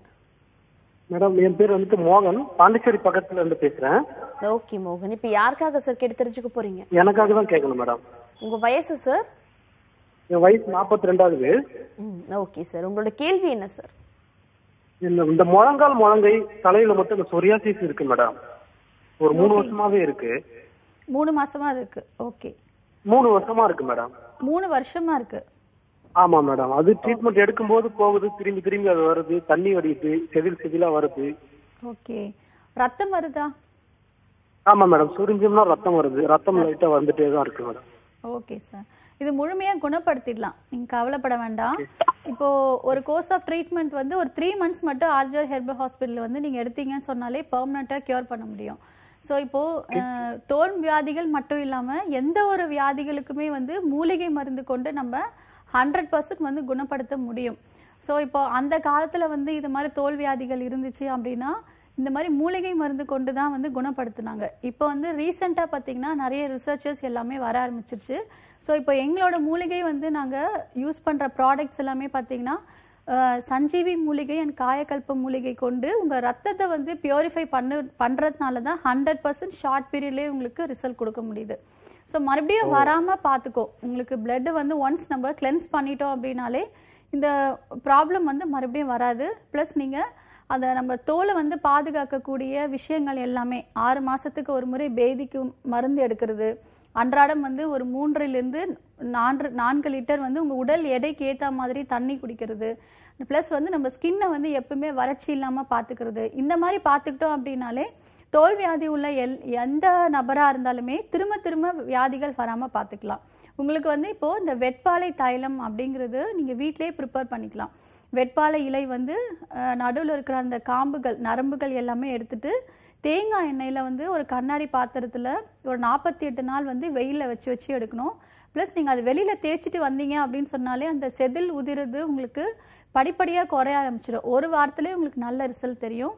மேடம் என் பேர் வந்துட்டு மோகன் பாண்டிச்சேரி பக்கத்துல இருந்து பேசுறேன் ஓகே மோகன் இப்போ யாருக்காக சார் கேட்டு தெரிஞ்சுக்க போறீங்க எனக்காக தான் கேட்கணும் மேடம் உங்க வயசு சார் என் வயசு நாற்பத்தி ரெண்டாவது ம் ஓகே சார் உங்களோட கேள்வி என்ன சார் இந்த இந்த முழங்கால் முழங்கை தலையில மட்டும் இந்த சொரியாசிஸ் இருக்கு மேடம் ஒரு மூணு வருஷமாவே இருக்கு மூணு மாசமா இருக்கு ஓகே மூணு வருஷமா இருக்கு மேடம் மூணு வருஷமா இருக்கு ஆமா மேடம் அது ட்ரீட்மெண்ட் எடுக்கும்போது போகுது திரும்பி திரும்பி அது வருது தண்ணி வடியுது செதில் செதிலா வருது ஓகே ரத்தம் வருதா ஆமா மேடம் சுரிஞ்சோம்னா ரத்தம் வருது ரத்தம் லைட்டா வந்துட்டே தான் இருக்கு மேடம் ஓகே சார் இது முழுமையாக குணப்படுத்திடலாம் நீங்கள் கவலைப்பட வேண்டாம் இப்போ ஒரு கோர்ஸ் ஆஃப் ட்ரீட்மெண்ட் வந்து ஒரு த்ரீ மந்த்ஸ் மட்டும் ஆர்ஜர் ஹெர்பல் ஹாஸ்பிட்டல் வந்து நீங்கள் எடுத்தீங்கன்னு சொன்னாலே பெர்மனெண்ட்டாக க்யூர் பண்ண முடியும் ஸோ இப்போ அஹ், தோல் வியாதிகள் மட்டும் இல்லாமல் எந்த ஒரு வியாதிகளுக்குமே வந்து மூலிகை மருந்து கொண்டு நம்ம ஹண்ட்ரட் பர்சன்ட் வந்து குணப்படுத்த முடியும் ஸோ இப்போ அந்த காலத்தில் வந்து இது மாதிரி தோல் வியாதிகள் இருந்துச்சு அப்படின்னா இந்த மாதிரி மூலிகை மருந்து கொண்டு தான் வந்து குணப்படுத்துனாங்க இப்போ வந்து ரீசெண்டாக பார்த்தீங்கன்னா நிறைய ரிசர்ச்சர்ஸ் எல்லாமே வர ஆரம்பிச்சிருச்சு ஸோ இப்போ எங்களோட மூலிகை வந்து நாங்கள் யூஸ் பண்ணுற ப்ராடக்ட்ஸ் எல்லாமே பார்த்தீங்கன்னா அஹ், சஞ்சீவி மூலிகை அண்ட் காயக்கல்ப மூலிகை கொண்டு உங்கள் ரத்தத்தை வந்து பியூரிஃபை பண்ணு பண்ணுறதுனால தான் ஹண்ட்ரட் பர்சன்ட் ஷார்ட் பீரியட்லேயே உங்களுக்கு ரிசல்ட் கொடுக்க முடியுது ஸோ மறுபடியும் வராமல் பார்த்துக்கோ உங்களுக்கு blood வந்து ஒன்ஸ் நம்ம கிளென்ஸ் பண்ணிட்டோம் அப்படின்னாலே இந்த ப்ராப்ளம் வந்து மறுபடியும் வராது ப்ளஸ் நீங்கள் அதை நம்ம தோலை வந்து பாதுகாக்கக்கூடிய விஷயங்கள் எல்லாமே ஆறு மாதத்துக்கு ஒரு முறை பேதிக்கு மருந்து எடுக்கிறது அன்றாடம் வந்து ஒரு மூன்றிலிருந்து நான்கு நான்கு லிட்டர் வந்து உங்கள் உடல் எடைக்கு ஏற்ற மாதிரி தண்ணி குடிக்கிறது ப்ளஸ் வந்து நம்ம ஸ்கின்னை வந்து எப்பவுமே வறட்சி இல்லாமல் பார்த்துக்கிறது இந்த மாதிரி பார்த்துக்கிட்டோம் அப்படின்னாலே தோல் வியாதி உள்ள எல் எந்த நபராக இருந்தாலுமே திரும்ப திரும்ப வியாதிகள் வராமல் பார்த்துக்கலாம் உங்களுக்கு வந்து இப்போது இந்த வெட்பாலை தைலம் அப்படிங்கிறது நீங்கள் வீட்டிலேயே ப்ரிப்பேர் பண்ணிக்கலாம் வெட்பாலை இலை வந்து நடுவில் இருக்கிற அந்த காம்புகள் நரம்புகள் எல்லாமே எடுத்துட்டு தேங்காய் எண்ணெயில் வந்து ஒரு கண்ணாடி பாத்திரத்தில் ஒரு நாற்பத்தி எட்டு நாள் வந்து வெயிலில் வச்சு வச்சு எடுக்கணும் ப்ளஸ் நீங்கள் அது வெளியில் தேய்ச்சிட்டு வந்தீங்க அப்படின்னு சொன்னாலே அந்த செதில் உதிருது உங்களுக்கு படிப்படியாக குறைய ஆரம்பிச்சிடும் ஒரு வாரத்திலே உங்களுக்கு நல்ல ரிசல்ட் தெரியும்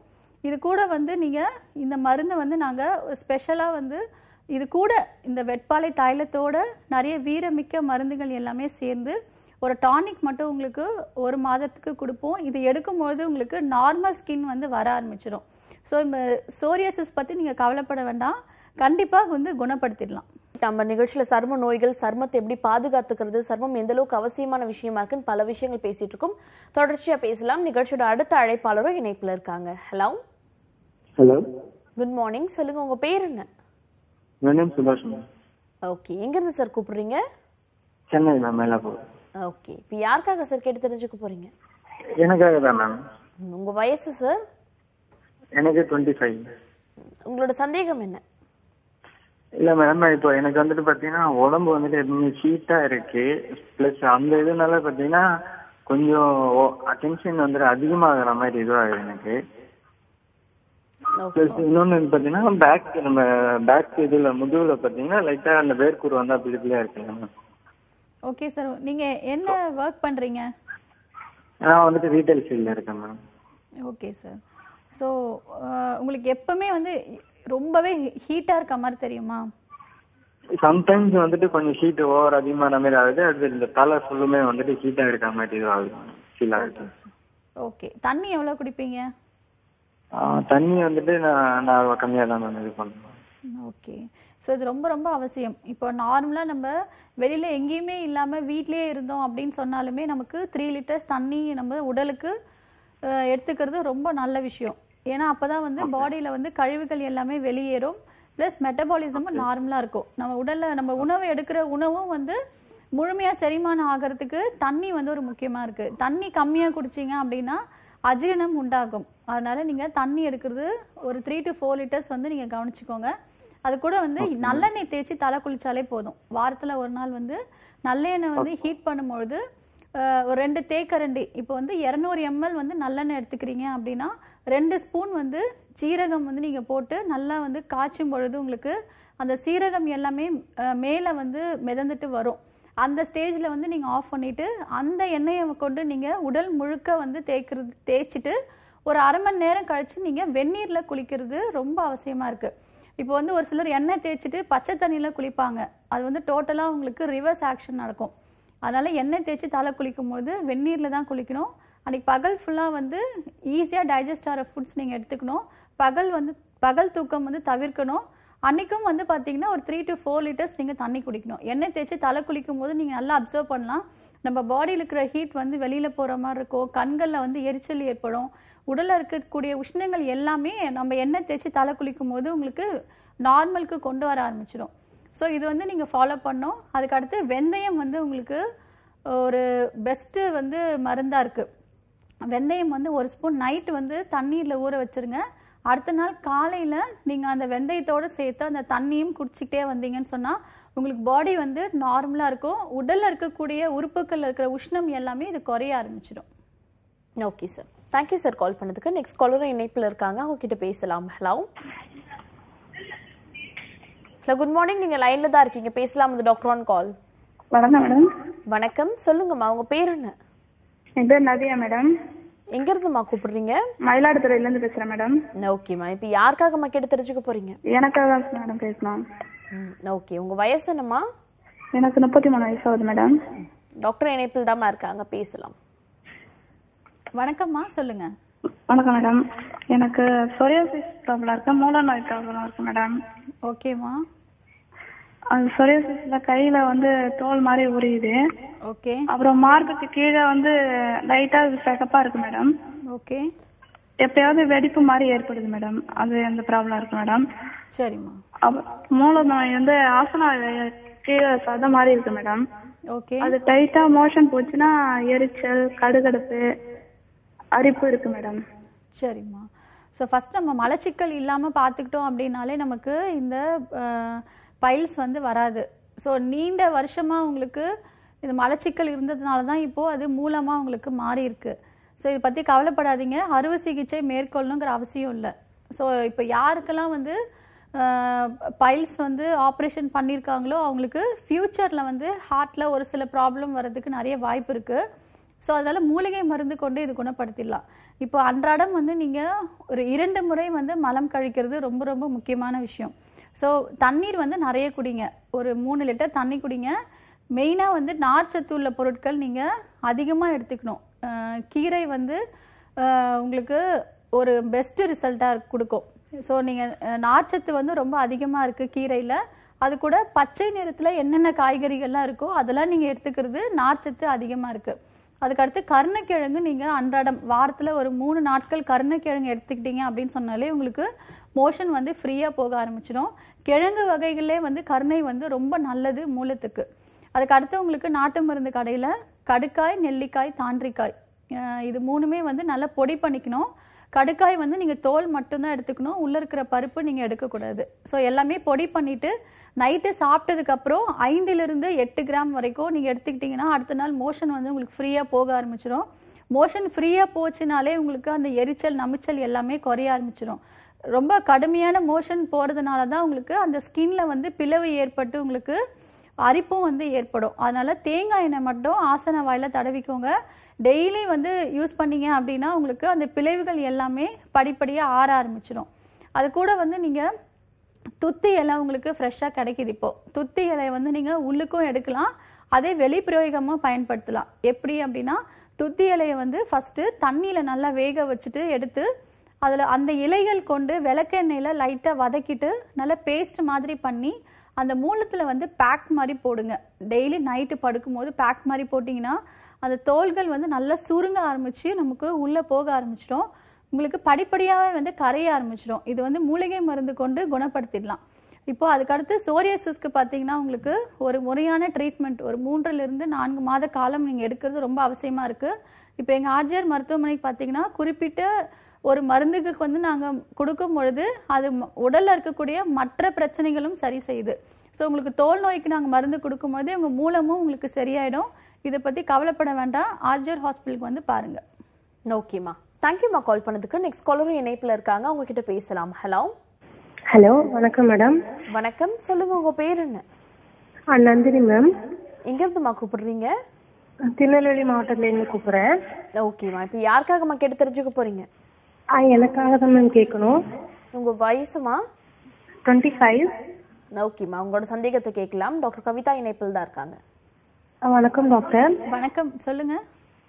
இது கூட வந்து நீங்கள் இந்த மருந்தை வந்து நாங்கள் ஸ்பெஷலாக வந்து இது கூட இந்த வெட்பாலை தைலத்தோட நிறைய வீரமிக்க மருந்துகள் எல்லாமே சேர்ந்து ஒரு டானிக் மட்டும் உங்களுக்கு ஒரு மாதத்துக்கு கொடுப்போம் இது எடுக்கும்போது உங்களுக்கு நார்மல் ஸ்கின் வந்து வர ஆரம்பிச்சிடும் ஸோ இந்த சோரியாசிஸ் பற்றி நீங்கள் கவலைப்பட வேண்டாம் கண்டிப்பாக வந்து குணப்படுத்திடலாம் நம்ம நிகழ்ச்சியில சர்ம நோய்கள் சர்மத்தை எப்படி பாதுகாத்துக்கிறது சர்மம் எந்த அளவுக்கு அவசியமான விஷயமா இருக்குன்னு பல விஷயங்கள் பேசிட்டு இருக்கோம் தொடர்ச்சியா பேசலாம் நிகழ்ச்சியோட அடுத்த அழைப்பாளரும் இணைப்புல இருக்காங்க ஹலோ ஹலோ குட் மார்னிங் சொல்லுங்க உங்க பேர் என்ன என் நேம் சுபாஷ் மேம் ஓகே எங்க இருந்து சார் கூப்பிடுறீங்க சென்னை மேம் மேலாப்பூர் ஓகே இப்போ யாருக்காக சார் கேட்டு தெரிஞ்சுக்க போறீங்க எனக்காக தான் மேம் உங்க வயசு சார் எனக்கு டுவெண்ட்டி ஃபைவ் உங்களோட சந்தேகம் என்ன இல்ல மேம் இப்போ எனக்கு வந்துட்டு பாத்தீங்கன்னா உடம்பு வந்துட்டு எப்பவுமே ஹீட்டா இருக்கு பிளஸ் அந்த இதனால பாத்தீங்கன்னா கொஞ்சம் அட்டென்ஷன் வந்துட்டு அதிகமாகிற மாதிரி இதுவாகுது எனக்கு பிளஸ் இன்னொன்னு பாத்தீங்கன்னா பேக் நம்ம பேக் இதுல முதுகுல பாத்தீங்கன்னா லைட்டா அந்த வேர்க்கூறு வந்து அப்படி இப்படியா இருக்குங்க மேம் ஓகே சார் நீங்கள் என்ன ஒர்க் பண்ணுறீங்க நான் வந்துட்டு ரீட்டைல் ஃபீல்ட்ல இருக்கேன் மேம் ஓகே சார் ஸோ உங்களுக்கு எப்பவுமே வந்து ரொம்பவே ஹீட்டாக இருக்க மாதிரி தெரியுமா சம்டைம்ஸ் வந்துட்டு கொஞ்சம் ஹீட் ஓவர் அதிகமான மாதிரி ஆகுது அது இந்த தலை ஃபுல்லுமே வந்துட்டு ஹீட்டா இருக்க மாதிரி இது ஆகுது ஃபீல் ஆகுது ஓகே தண்ணி எவ்வளோ குடிப்பீங்க ஆ, தண்ணி வந்துட்டு நான் நான் கம்மியாக தான் மேம் இது பண்ணுவேன் ஓகே ஸோ இது ரொம்ப ரொம்ப அவசியம் இப்போ நார்மலாக நம்ம வெளியில் எங்கேயுமே இல்லாமல் வீட்லேயே இருந்தோம் அப்படின்னு சொன்னாலுமே நமக்கு த்ரீ லிட்டர்ஸ் தண்ணி நம்ம உடலுக்கு அஹ், எடுத்துக்கிறது ரொம்ப நல்ல விஷயம் ஏன்னா அப்போ தான் வந்து பாடியில் வந்து கழிவுகள் எல்லாமே வெளியேறும் ப்ளஸ் மெட்டபாலிசமும் நார்மலாக இருக்கும் நம்ம உடலில் நம்ம உணவு எடுக்கிற உணவும் வந்து முழுமையாக செரிமானம் ஆகிறதுக்கு தண்ணி வந்து ஒரு முக்கியமாக இருக்குது தண்ணி கம்மியாக குடிச்சிங்க அப்படின்னா அஜீரணம் உண்டாகும் அதனால நீங்கள் தண்ணி எடுக்கிறது ஒரு த்ரீ டு ஃபோர் லிட்டர்ஸ் வந்து நீங்கள் கவனிச்சுக்கோங்க அது கூட வந்து நல்லெண்ணெய் தேய்ச்சி தலை குளிச்சாலே போதும் வாரத்தில் ஒரு நாள் வந்து நல்லெண்ணெய் வந்து ஹீட் பண்ணும்பொழுது அஹ், ஒரு ரெண்டு தேக்கரண்டி இப்போ வந்து இரநூறு எம்எல் வந்து நல்லெண்ணெய் எடுத்துக்கிறீங்க அப்படின்னா ரெண்டு ஸ்பூன் வந்து சீரகம் வந்து நீங்கள் போட்டு நல்லா வந்து காய்ச்சும் பொழுது உங்களுக்கு அந்த சீரகம் எல்லாமே அஹ், மேலே வந்து மிதந்துட்டு வரும் அந்த ஸ்டேஜில் வந்து நீங்கள் ஆஃப் பண்ணிவிட்டு அந்த எண்ணெயை கொண்டு நீங்கள் உடல் முழுக்க வந்து தேய்க்கிறது தேய்ச்சிட்டு ஒரு அரை மணி நேரம் கழித்து நீங்கள் வெந்நீரில் குளிக்கிறது ரொம்ப அவசியமாக இருக்குது இப்போ வந்து ஒரு சிலர் எண்ணெய் தேய்ச்சிட்டு பச்சை தண்ணியில் குளிப்பாங்க அது வந்து டோட்டலாக உங்களுக்கு ரிவர்ஸ் ஆக்ஷன் நடக்கும் அதனால எண்ணெய் தேய்ச்சி தலை குளிக்கும் போது வெந்நீரில் தான் குளிக்கணும் அன்னைக்கு பகல் ஃபுல்லாக வந்து ஈஸியாக டைஜஸ்ட் ஆகிற ஃபுட்ஸ் நீங்கள் எடுத்துக்கணும் பகல் வந்து பகல் தூக்கம் வந்து தவிர்க்கணும் அன்னைக்கும் வந்து பார்த்தீங்கன்னா ஒரு த்ரீ டு ஃபோர் லிட்டர்ஸ் நீங்கள் தண்ணி குடிக்கணும் எண்ணெய் தேய்ச்சி தலை குளிக்கும் போது நீங்கள் நல்லா அப்சர்வ் பண்ணலாம் நம்ம பாடியில் இருக்கிற ஹீட் வந்து வெளியில் போகிற மாதிரி இருக்கும் கண்களில் வந்து எரிச்சல் ஏற்படும் உடலில் இருக்கக்கூடிய உஷ்ணங்கள் எல்லாமே நம்ம எண்ணெய் தேய்ச்சி தலை குளிக்கும் போது உங்களுக்கு நார்மலுக்கு கொண்டு வர ஆரம்பிச்சிடும் ஸோ இது வந்து நீங்கள் ஃபாலோ பண்ணோம் அதுக்கடுத்து வெந்தயம் வந்து உங்களுக்கு ஒரு பெஸ்ட்டு வந்து மருந்தாக இருக்குது வெந்தயம் வந்து ஒரு ஸ்பூன் நைட்டு வந்து தண்ணீரில் ஊற வச்சிருங்க அடுத்த நாள் காலையில் நீங்கள் அந்த வெந்தயத்தோடு சேர்த்து அந்த தண்ணியும் குடிச்சிக்கிட்டே வந்தீங்கன்னு சொன்னால் உங்களுக்கு பாடி வந்து நார்மலாக இருக்கும் உடலில் இருக்கக்கூடிய உறுப்புகளில் இருக்கிற உஷ்ணம் எல்லாமே இது குறைய ஆரம்பிச்சிடும் okay sir thank you sir call பண்ணதுக்கு நெக்ஸ்ட் காலரும் இணைப்பில் இருக்காங்க அவங்க கிட்ட பேசலாம் ஹலோ ஹலோ குட் மார்னிங் நீங்க லைன்ல தான் இருக்கீங்க பேசலாம் இந்த டாக்டர் ஆன் கால் வணக்கம் மேடம் வணக்கம் சொல்லுங்கம்மா உங்க பேர் என்ன என் பேர் நதியா மேடம் எங்க இருந்துமா கூப்பிடுறீங்க மயிலாடுதுறையில இருந்து பேசுறேன் மேடம் ஓகேம்மா இப்போ யாருக்காகம்மா கேட்டு தெரிஞ்சுக்க போறீங்க எனக்காக தான் மேடம் பேசணும் ஓகே உங்க வயசு என்னம்மா எனக்கு முப்பத்தி மூணு வயசு ஆகுது மேடம் டாக்டர் இணைப்பில் தாம்மா இருக்காங்க பேசலாம் வணக்கம்மா சொல்லுங்க வணக்கம் மேடம் எனக்கு சொரியாசிஸ் ப்ராப்ளம் இருக்கு மூல நோய் ப்ராப்ளம் இருக்கு மேடம் ஓகேம்மா அது சொரியாசிஸ்ல கையில வந்து தோல் மாதிரி உரியுது ஓகே அப்புறம் மார்புக்கு கீழே வந்து லைட்டா சிகப்பா இருக்கு மேடம் ஓகே எப்பயாவது வெடிப்பு மாதிரி ஏற்படுது மேடம் அது அந்த ப்ராப்ளம் இருக்கு மேடம் சரிம்மா அப்புறம் மூல நோய் வந்து ஆசனா கீழே சத மாதிரி இருக்கு மேடம் ஓகே அது டைட்டா மோஷன் போச்சுன்னா எரிச்சல் கடுகடுப்பு அரிப்பு இருக்கு மேடம் சரிம்மா ஸோ ஃபஸ்ட் நம்ம மலச்சிக்கல் இல்லாமல் பார்த்துக்கிட்டோம் அப்படின்னாலே நமக்கு இந்த பைல்ஸ் வந்து வராது ஸோ நீண்ட வருஷமாக உங்களுக்கு இந்த மலச்சிக்கல் இருந்ததுனால தான் இப்போது அது மூலமாக உங்களுக்கு மாறி இருக்கு ஸோ இதை பற்றி கவலைப்படாதீங்க அறுவை சிகிச்சை மேற்கொள்ளணுங்கிற அவசியம் இல்லை ஸோ இப்போ யாருக்கெல்லாம் வந்து பைல்ஸ் வந்து ஆப்ரேஷன் பண்ணியிருக்காங்களோ அவங்களுக்கு ஃப்யூச்சரில் வந்து ஹார்ட்டில் ஒரு சில ப்ராப்ளம் வர்றதுக்கு நிறைய வாய்ப்பு இருக்குது ஸோ அதனால மூலிகை மருந்து கொண்டு இது குணப்படுத்திடலாம் இப்போ அன்றாடம் வந்து நீங்கள் ஒரு இரண்டு முறை வந்து மலம் கழிக்கிறது ரொம்ப ரொம்ப முக்கியமான விஷயம் ஸோ தண்ணீர் வந்து நிறைய குடிங்க ஒரு மூணு லிட்டர் தண்ணி குடிங்க மெயினாக வந்து நார்ச்சத்து உள்ள பொருட்கள் நீங்கள் அதிகமாக எடுத்துக்கணும் அஹ் கீரை வந்து அஹ் உங்களுக்கு ஒரு பெஸ்ட் ரிசல்ட்டாக கொடுக்கும் ஸோ நீங்கள் நார்ச்சத்து வந்து ரொம்ப அதிகமாக இருக்குது கீரையில் அது கூட பச்சை நிறத்தில் என்னென்ன காய்கறிகள்லாம் இருக்கோ அதெல்லாம் நீங்கள் எடுத்துக்கிறது நார்ச்சத்து அதிகமாக இருக்குது அதுக்கடுத்து கருணைக்கிழங்கு நீங்கள் அன்றாடம் வாரத்தில் ஒரு மூணு நாட்கள் கருணைக்கிழங்கு எடுத்துக்கிட்டீங்க அப்படின்னு சொன்னாலே உங்களுக்கு மோஷன் வந்து ஃப்ரீயாக போக ஆரம்பிச்சிடும் கிழங்கு வகைகளே வந்து கருணை வந்து ரொம்ப நல்லது மூலத்துக்கு அதுக்கு அடுத்து உங்களுக்கு நாட்டு மருந்து கடையில் கடுக்காய் நெல்லிக்காய் தாண்டிக்காய் அஹ் இது மூணுமே வந்து நல்லா பொடி பண்ணிக்கணும் கடுக்காய் வந்து நீங்கள் தோல் மட்டும்தான் எடுத்துக்கணும் உள்ளே இருக்கிற பருப்பு நீங்கள் எடுக்கக்கூடாது ஸோ எல்லாமே பொடி பண்ணிவிட்டு நைட்டு சாப்பிட்டதுக்கப்புறம் ஐந்திலிருந்து எட்டு கிராம் வரைக்கும் நீங்கள் எடுத்துக்கிட்டிங்கன்னா அடுத்த நாள் மோஷன் வந்து உங்களுக்கு ஃப்ரீயாக போக ஆரம்பிச்சிடும் மோஷன் ஃப்ரீயாக போச்சுனாலே உங்களுக்கு அந்த எரிச்சல் நமிச்சல் எல்லாமே குறைய ஆரம்பிச்சிடும் ரொம்ப கடுமையான மோஷன் போகிறதுனால தான் உங்களுக்கு அந்த ஸ்கின்ல வந்து பிளவு ஏற்பட்டு உங்களுக்கு அரிப்பும் வந்து ஏற்படும் அதனால தேங்காய் எண்ணெய் மட்டும் ஆசன வாயில தடவிக்கோங்க டெய்லி வந்து யூஸ் பண்ணீங்க அப்படின்னா உங்களுக்கு அந்த பிளவுகள் எல்லாமே படிப்படியாக ஆற ஆரம்பிச்சிடும் அது கூட வந்து நீங்கள் துத்தி இலை உங்களுக்கு ஃப்ரெஷ்ஷாக கிடைக்குது இப்போ துத்தி இலையை வந்து நீங்கள் உள்ளுக்கும் எடுக்கலாம் அதே வெளிப்பிரயோகமாக பயன்படுத்தலாம் எப்படி அப்படின்னா துத்தி இலையை வந்து ஃபஸ்ட்டு தண்ணியில் நல்லா வேக வச்சுட்டு எடுத்து அதில் அந்த இலைகள் கொண்டு விளக்கெண்ணெயில் லைட்டாக வதக்கிட்டு நல்லா பேஸ்ட் மாதிரி பண்ணி அந்த மூலத்தில் வந்து பேக் மாதிரி போடுங்க டெய்லி நைட்டு படுக்கும்போது பேக் மாதிரி போட்டிங்கன்னா அந்த தோள்கள் வந்து நல்லா சுருங்க ஆரம்பித்து நமக்கு உள்ளே போக ஆரம்பிச்சிடும் உங்களுக்கு படிப்படியாகவே வந்து கரைய ஆரம்பிச்சிடும் இது வந்து மூலிகை மருந்து கொண்டு குணப்படுத்திடலாம் இப்போ அதுக்கடுத்து சோரியாசிஸ்க்கு பார்த்தீங்கன்னா உங்களுக்கு ஒரு முறையான ட்ரீட்மெண்ட் ஒரு மூன்றிலிருந்து நான்கு மாத காலம் நீங்கள் எடுக்கிறது ரொம்ப அவசியமாக இருக்குது இப்போ எங்கள் ஆர்ஜிஆர் மருத்துவமனைக்கு பார்த்தீங்கன்னா குறிப்பிட்ட ஒரு மருந்துக்கு வந்து நாங்கள் கொடுக்கும் பொழுது அது ம- உடல்ல இருக்கக்கூடிய மற்ற பிரச்சனைகளும் சரி செய்யுது ஸோ உங்களுக்கு தோல் நோய்க்கு நாங்கள் மருந்து கொடுக்கும்போது உங்கள் மூலமும் உங்களுக்கு சரியாயிடும் இதை பற்றி கவலைப்பட வேண்டாம் ஆர்ஜிஆர் ஹாஸ்பிட்டலுக்கு வந்து பாருங்கள் ஓகேம்மா தேங்க்யூம்மா கால் பண்ணதுக்கு நெக்ஸ்ட் காலரும் இணைப்புல இருக்காங்க அவங்க கிட்ட பேசலாம் ஹலோ ஹலோ வணக்கம் மேடம் வணக்கம் சொல்லுங்க உங்க பேர் என்ன ஆ நந்தினி மேம் எங்க இருந்துமா கூப்பிடுறீங்க திருநெல்வேலி மாவட்டத்துலேருந்து கூப்பிட்றேன் ஓகேம்மா இப்போ யாருக்காகம்மா கேட்டு தெரிஞ்சுக்க போறீங்க ஆ எனக்காக தான் மேம் கேட்கணும் உங்க வயசுமா டுவெண்ட்டி ஃபைவ் ஓகேம்மா உங்களோட சந்தேகத்தை கேட்கலாம் டாக்டர் கவிதா இணைப்பில் தான் இருக்காங்க வணக்கம் டாக்டர் வணக்கம் சொல்லுங்கள்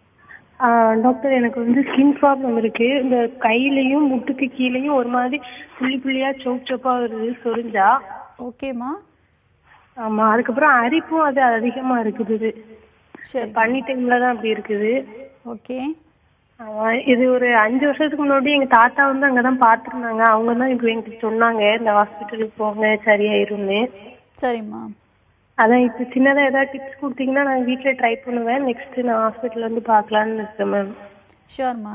ஆ, டாக்டர் எனக்கு வந்து ஸ்கின் ப்ராப்ளம் இருக்கு இந்த கையிலயும் முட்டுக்கு கீழேயும் ஒரு மாதிரி புள்ளி புள்ளியா சோப் சோப்பா வருது சொரிஞ்சா ஓகேம்மா ஆமா அதுக்கப்புறம் அரிப்பும் அது அதிகமா இருக்குது சரி பண்ணி டைம்ல தான் அப்படி இருக்குது ஓகே ஆமா, இது ஒரு அஞ்சு வருஷத்துக்கு முன்னாடி எங்க தாத்தா வந்து அங்கதான் பாத்துருந்தாங்க அவங்க தான் இப்போ எங்களுக்கு சொன்னாங்க இந்த ஹாஸ்பிட்டலுக்கு போங்க சரியாயிரும்னு சரிம்மா அதான் இப்போ சின்னதா ஏதாவது டிப்ஸ் கொடுத்தீங்கன்னா நான் வீட்ல ட்ரை பண்ணுவேன் நெக்ஸ்ட் நான் ஹாஸ்பிட்டல் வந்து பார்க்கலான்னு இருக்கேன் மேம் ஷுவர்மா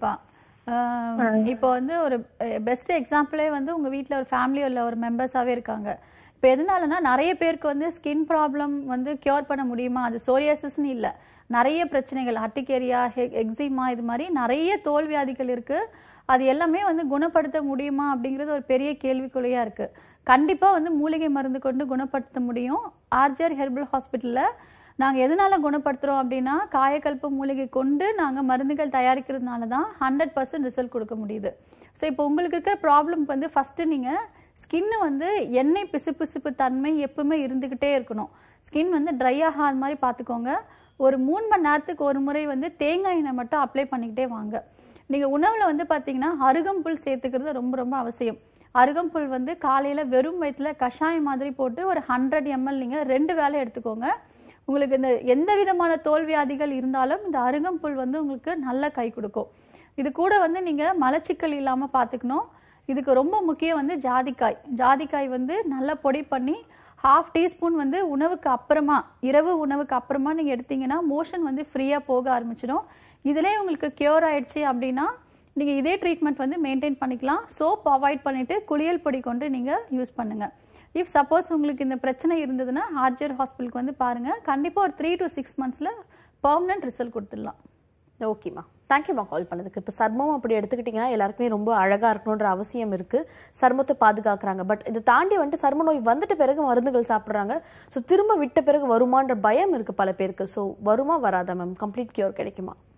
கண்டிப்பாக இப்போ வந்து ஒரு பெஸ்ட் எக்ஸாம்பிளே வந்து உங்கள் வீட்டில் ஒரு ஃபேமிலி உள்ள ஒரு மெம்பர்ஸாகவே இருக்காங்க இப்போ எதனாலனா நிறைய பேருக்கு வந்து ஸ்கின் ப்ராப்ளம் வந்து க்யூர் பண்ண முடியுமா அது சோரியாசிஸ்னு இல்லை நிறைய பிரச்சனைகள் அட்டிகேரியா எக்ஸிமா இது மாதிரி நிறைய தோல் வியாதிகள் இருக்குது அது எல்லாமே வந்து குணப்படுத்த முடியுமா அப்படிங்கிறது ஒரு பெரிய கேள்விக்குறியாக இருக்குது கண்டிப்பாக வந்து மூலிகை மருந்து கொண்டு குணப்படுத்த முடியும் ஆர்ஜிஆர் ஹெர்பல் ஹாஸ்பிட்டலில் நாங்கள் எதனால குணப்படுத்துகிறோம் அப்படின்னா காயக்கல்ப மூலிகை கொண்டு நாங்கள் மருந்துகள் தயாரிக்கிறதுனால தான் ஹண்ட்ரட் பர்சன்ட் ரிசல்ட் கொடுக்க முடியுது ஸோ இப்போ உங்களுக்கு இருக்கிற ப்ராப்ளம் வந்து ஃபஸ்ட்டு நீங்கள் ஸ்கின்னு வந்து எண்ணெய் பிசுபிசுப்பு தன்மை எப்பவுமே இருந்துக்கிட்டே இருக்கணும் ஸ்கின் வந்து ட்ரை ஆகாத மாதிரி பார்த்துக்கோங்க ஒரு மூணு மணி நேரத்துக்கு ஒரு முறை வந்து தேங்காய் எண்ணெய் மட்டும் அப்ளை பண்ணிக்கிட்டே வாங்க நீங்கள் உணவில் வந்து பார்த்தீங்கன்னா அருகம்புல் சேர்த்துக்கிறது ரொம்ப ரொம்ப அவசியம் அருகம்புல் வந்து காலையில் வெறும் வயிற்றுல கஷாயம் மாதிரி போட்டு ஒரு ஹண்ட்ரட் எம்எல் நீங்கள் ரெண்டு வேளை எடுத்துக்கோங்க உங்களுக்கு இந்த எந்த விதமான தோல் வியாதிகள் இருந்தாலும் இந்த அருகம்புல் வந்து உங்களுக்கு நல்ல கை கொடுக்கும் இது கூட வந்து நீங்கள் மலச்சிக்கல் இல்லாமல் பார்த்துக்கணும் இதுக்கு ரொம்ப முக்கியம் வந்து ஜாதிக்காய் ஜாதிக்காய் வந்து நல்லா பொடி பண்ணி ஹாஃப் டீஸ்பூன் வந்து உணவுக்கு அப்புறமா இரவு உணவுக்கு அப்புறமா நீங்கள் எடுத்தீங்கன்னா மோஷன் வந்து ஃப்ரீயாக போக ஆரம்பிச்சிடும் இதிலே உங்களுக்கு கியூர் ஆயிடுச்சு அப்படின்னா நீங்கள் இதே ட்ரீட்மெண்ட் வந்து மெயின்டைன் பண்ணிக்கலாம் சோப் அவாய்ட் பண்ணிவிட்டு குளியல் பொடி கொண்டு நீங்கள் யூஸ் பண்ணுங்கள் இஃப் சப்போஸ் உங்களுக்கு இந்த பிரச்சனை இருந்ததுன்னா ஆர்ஜர் ஹாஸ்பிட்டலுக்கு வந்து பாருங்கள் கண்டிப்பாக ஒரு த்ரீ டு சிக்ஸ் மந்த்ஸில் பர்மனன்ட் ரிசல்ட் கொடுத்துடலாம் ஓகேம்மா தேங்க்யூம்மா கால் பண்ணதுக்கு இப்போ சர்மம் அப்படி எடுத்துக்கிட்டிங்கன்னா எல்லாருக்குமே ரொம்ப அழகாக இருக்கணுன்ற அவசியம் இருக்குது சர்மத்தை பாதுகாக்கிறாங்க பட் இதை தாண்டி வந்துட்டு சர்ம நோய் வந்துட்ட பிறகு மருந்துகள் சாப்பிட்றாங்க ஸோ திரும்ப விட்ட பிறகு வருமான்ற பயம் இருக்குது பல பேருக்கு ஸோ வருமா வராதா மேம் கம்ப்ளீட் கியூர் கிடைக்குமா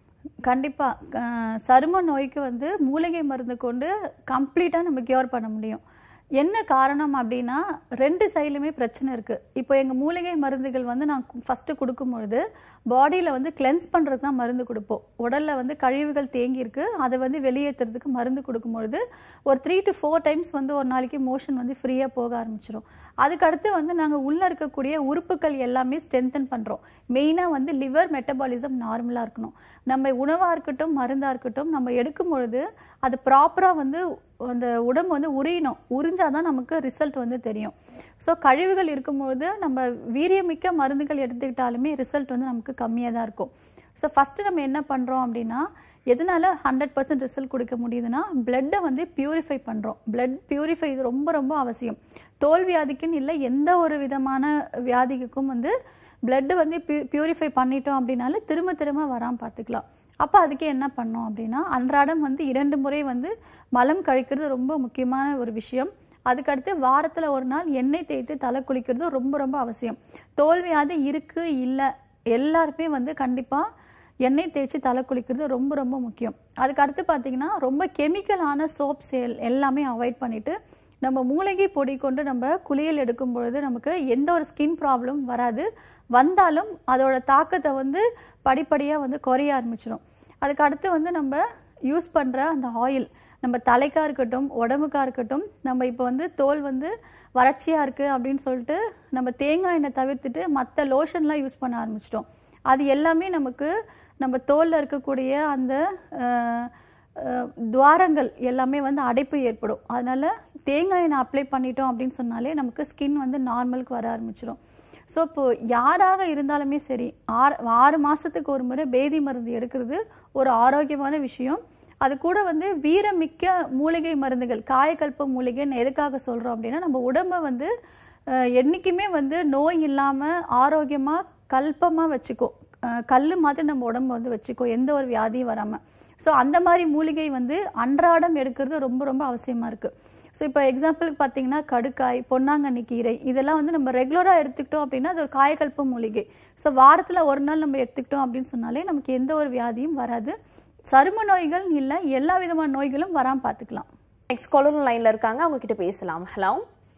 கண்டிப்பாக சரும நோய்க்கு வந்து மூலிகை மருந்து கொண்டு கம்ப்ளீட்டாக நம்ம கியூர் பண்ண முடியும் என்ன காரணம் அப்படின்னா ரெண்டு சைட்லையுமே பிரச்சனை இருக்குது இப்போ எங்கள் மூலிகை மருந்துகள் வந்து நான் ஃபஸ்ட்டு கொடுக்கும்பொழுது பாடியில் வந்து கிளென்ஸ் பண்ணுறது தான் மருந்து கொடுப்போம் உடலில் வந்து கழிவுகள் தேங்கியிருக்கு அதை வந்து வெளியேற்றுறதுக்கு மருந்து கொடுக்கும்பொழுது ஒரு த்ரீ டு ஃபோர் டைம்ஸ் வந்து ஒரு நாளைக்கு மோஷன் வந்து ஃப்ரீயாக போக ஆரம்பிச்சிடும் அதுக்கடுத்து வந்து நாங்கள் உள்ளே இருக்கக்கூடிய உறுப்புகள் எல்லாமே ஸ்ட்ரென்தன் பண்ணுறோம் மெயினாக வந்து லிவர் மெட்டபாலிசம் நார்மலாக இருக்கணும் நம்ம உணவாக இருக்கட்டும் மருந்தாக இருக்கட்டும் நம்ம எடுக்கும் பொழுது அது ப்ராப்பராக வந்து அந்த உடம்பு வந்து உரியணும் உறிஞ்சாதான் தான் நமக்கு ரிசல்ட் வந்து தெரியும் ஸோ கழிவுகள் இருக்கும்பொழுது நம்ம வீரியமிக்க மருந்துகள் எடுத்துக்கிட்டாலுமே ரிசல்ட் வந்து நமக்கு கம்மியாக தான் இருக்கும் ஸோ ஃபஸ்ட்டு நம்ம என்ன பண்ணுறோம் அப்படின்னா எதனால ஹண்ட்ரட் பர்சன்ட் ரிசல்ட் கொடுக்க முடியுதுன்னா பிளட்டை வந்து பியூரிஃபை பண்ணுறோம் பிளட் பியூரிஃபை இது ரொம்ப ரொம்ப அவசியம் தோல் வியாதிக்குன்னு இல்லை எந்த ஒரு விதமான வியாதிக்கும் வந்து பிளட்டு வந்து பியூ பியூரிஃபை பண்ணிட்டோம் அப்படின்னால திரும்ப திரும்ப வராமல் பார்த்துக்கலாம் அப்போ அதுக்கு என்ன பண்ணோம் அப்படின்னா அன்றாடம் வந்து இரண்டு முறை வந்து மலம் கழிக்கிறது ரொம்ப முக்கியமான ஒரு விஷயம் அதுக்கடுத்து வாரத்தில் ஒரு நாள் எண்ணெய் தேய்த்து தலை குளிக்கிறது ரொம்ப ரொம்ப அவசியம் தோல் வியாதி இருக்குது இல்லை எல்லாருமே வந்து கண்டிப்பாக எண்ணெய் தேய்ச்சி தலை குளிக்கிறது ரொம்ப ரொம்ப முக்கியம் அதுக்கு அடுத்து பார்த்தீங்கன்னா ரொம்ப கெமிக்கலான சோப் சேல் எல்லாமே அவாய்ட் பண்ணிட்டு நம்ம மூலிகை பொடி கொண்டு நம்ம குளியல் எடுக்கும் பொழுது நமக்கு எந்த ஒரு ஸ்கின் ப்ராப்ளம் வராது வந்தாலும் அதோட தாக்கத்தை வந்து படிப்படியாக வந்து குறைய ஆரம்பிச்சிடும் அதுக்கு அடுத்து வந்து நம்ம யூஸ் பண்ணுற அந்த ஆயில் நம்ம தலைக்கா இருக்கட்டும் உடம்புக்கா இருக்கட்டும் நம்ம இப்போ வந்து தோல் வந்து வறட்சியாக இருக்குது அப்படின்னு சொல்லிட்டு நம்ம தேங்காய் எண்ணெய் தவிர்த்துட்டு மற்ற லோஷன்லாம் யூஸ் பண்ண ஆரம்பிச்சிட்டோம் அது எல்லாமே நமக்கு நம்ம தோலில் இருக்கக்கூடிய அந்த அஹ், அஹ், துவாரங்கள் எல்லாமே வந்து அடைப்பு ஏற்படும் அதனால தேங்காய் எண்ணெய் அப்ளை பண்ணிட்டோம் அப்படின்னு சொன்னாலே நமக்கு ஸ்கின் வந்து நார்மலுக்கு வர ஆரம்பிச்சிடும் ஸோ இப்போ யாராக இருந்தாலுமே சரி ஆறு ஆறு மாதத்துக்கு ஒரு முறை பேதி மருந்து எடுக்கிறது ஒரு ஆரோக்கியமான விஷயம் அது கூட வந்து வீரமிக்க மூலிகை மருந்துகள் காயக்கல்ப மூலிகைன்னு எதுக்காக சொல்கிறோம் அப்படின்னா நம்ம உடம்பை வந்து அஹ், என்னைக்குமே வந்து நோய் இல்லாமல் ஆரோக்கியமாக கல்பமாக வச்சுக்கோ கல் மாதிரி நம்ம உடம்பு வந்து வச்சுக்கோ எந்த ஒரு வியாதியும் வராமல் ஸோ அந்த மாதிரி மூலிகை வந்து அன்றாடம் எடுக்கிறது ரொம்ப ரொம்ப அவசியமாக இருக்குது ஸோ இப்போ எக்ஸாம்பிளுக்கு பார்த்தீங்கன்னா கடுக்காய் பொன்னாங்கண்ணி கீரை இதெல்லாம் வந்து நம்ம ரெகுலராக எடுத்துக்கிட்டோம் அப்படின்னா அது ஒரு காயக்கல்ப மூலிகை ஸோ வாரத்தில் ஒரு நாள் நம்ம எடுத்துக்கிட்டோம் அப்படின்னு சொன்னாலே நமக்கு எந்த ஒரு வியாதியும் வராது சரும நோய்கள் இல்லை எல்லா விதமான நோய்களும் வராமல் பார்த்துக்கலாம் நெக்ஸ்ட் காலர் லைன்ல இருக்காங்க அவங்க கிட்ட பேசலாம் ஹலோ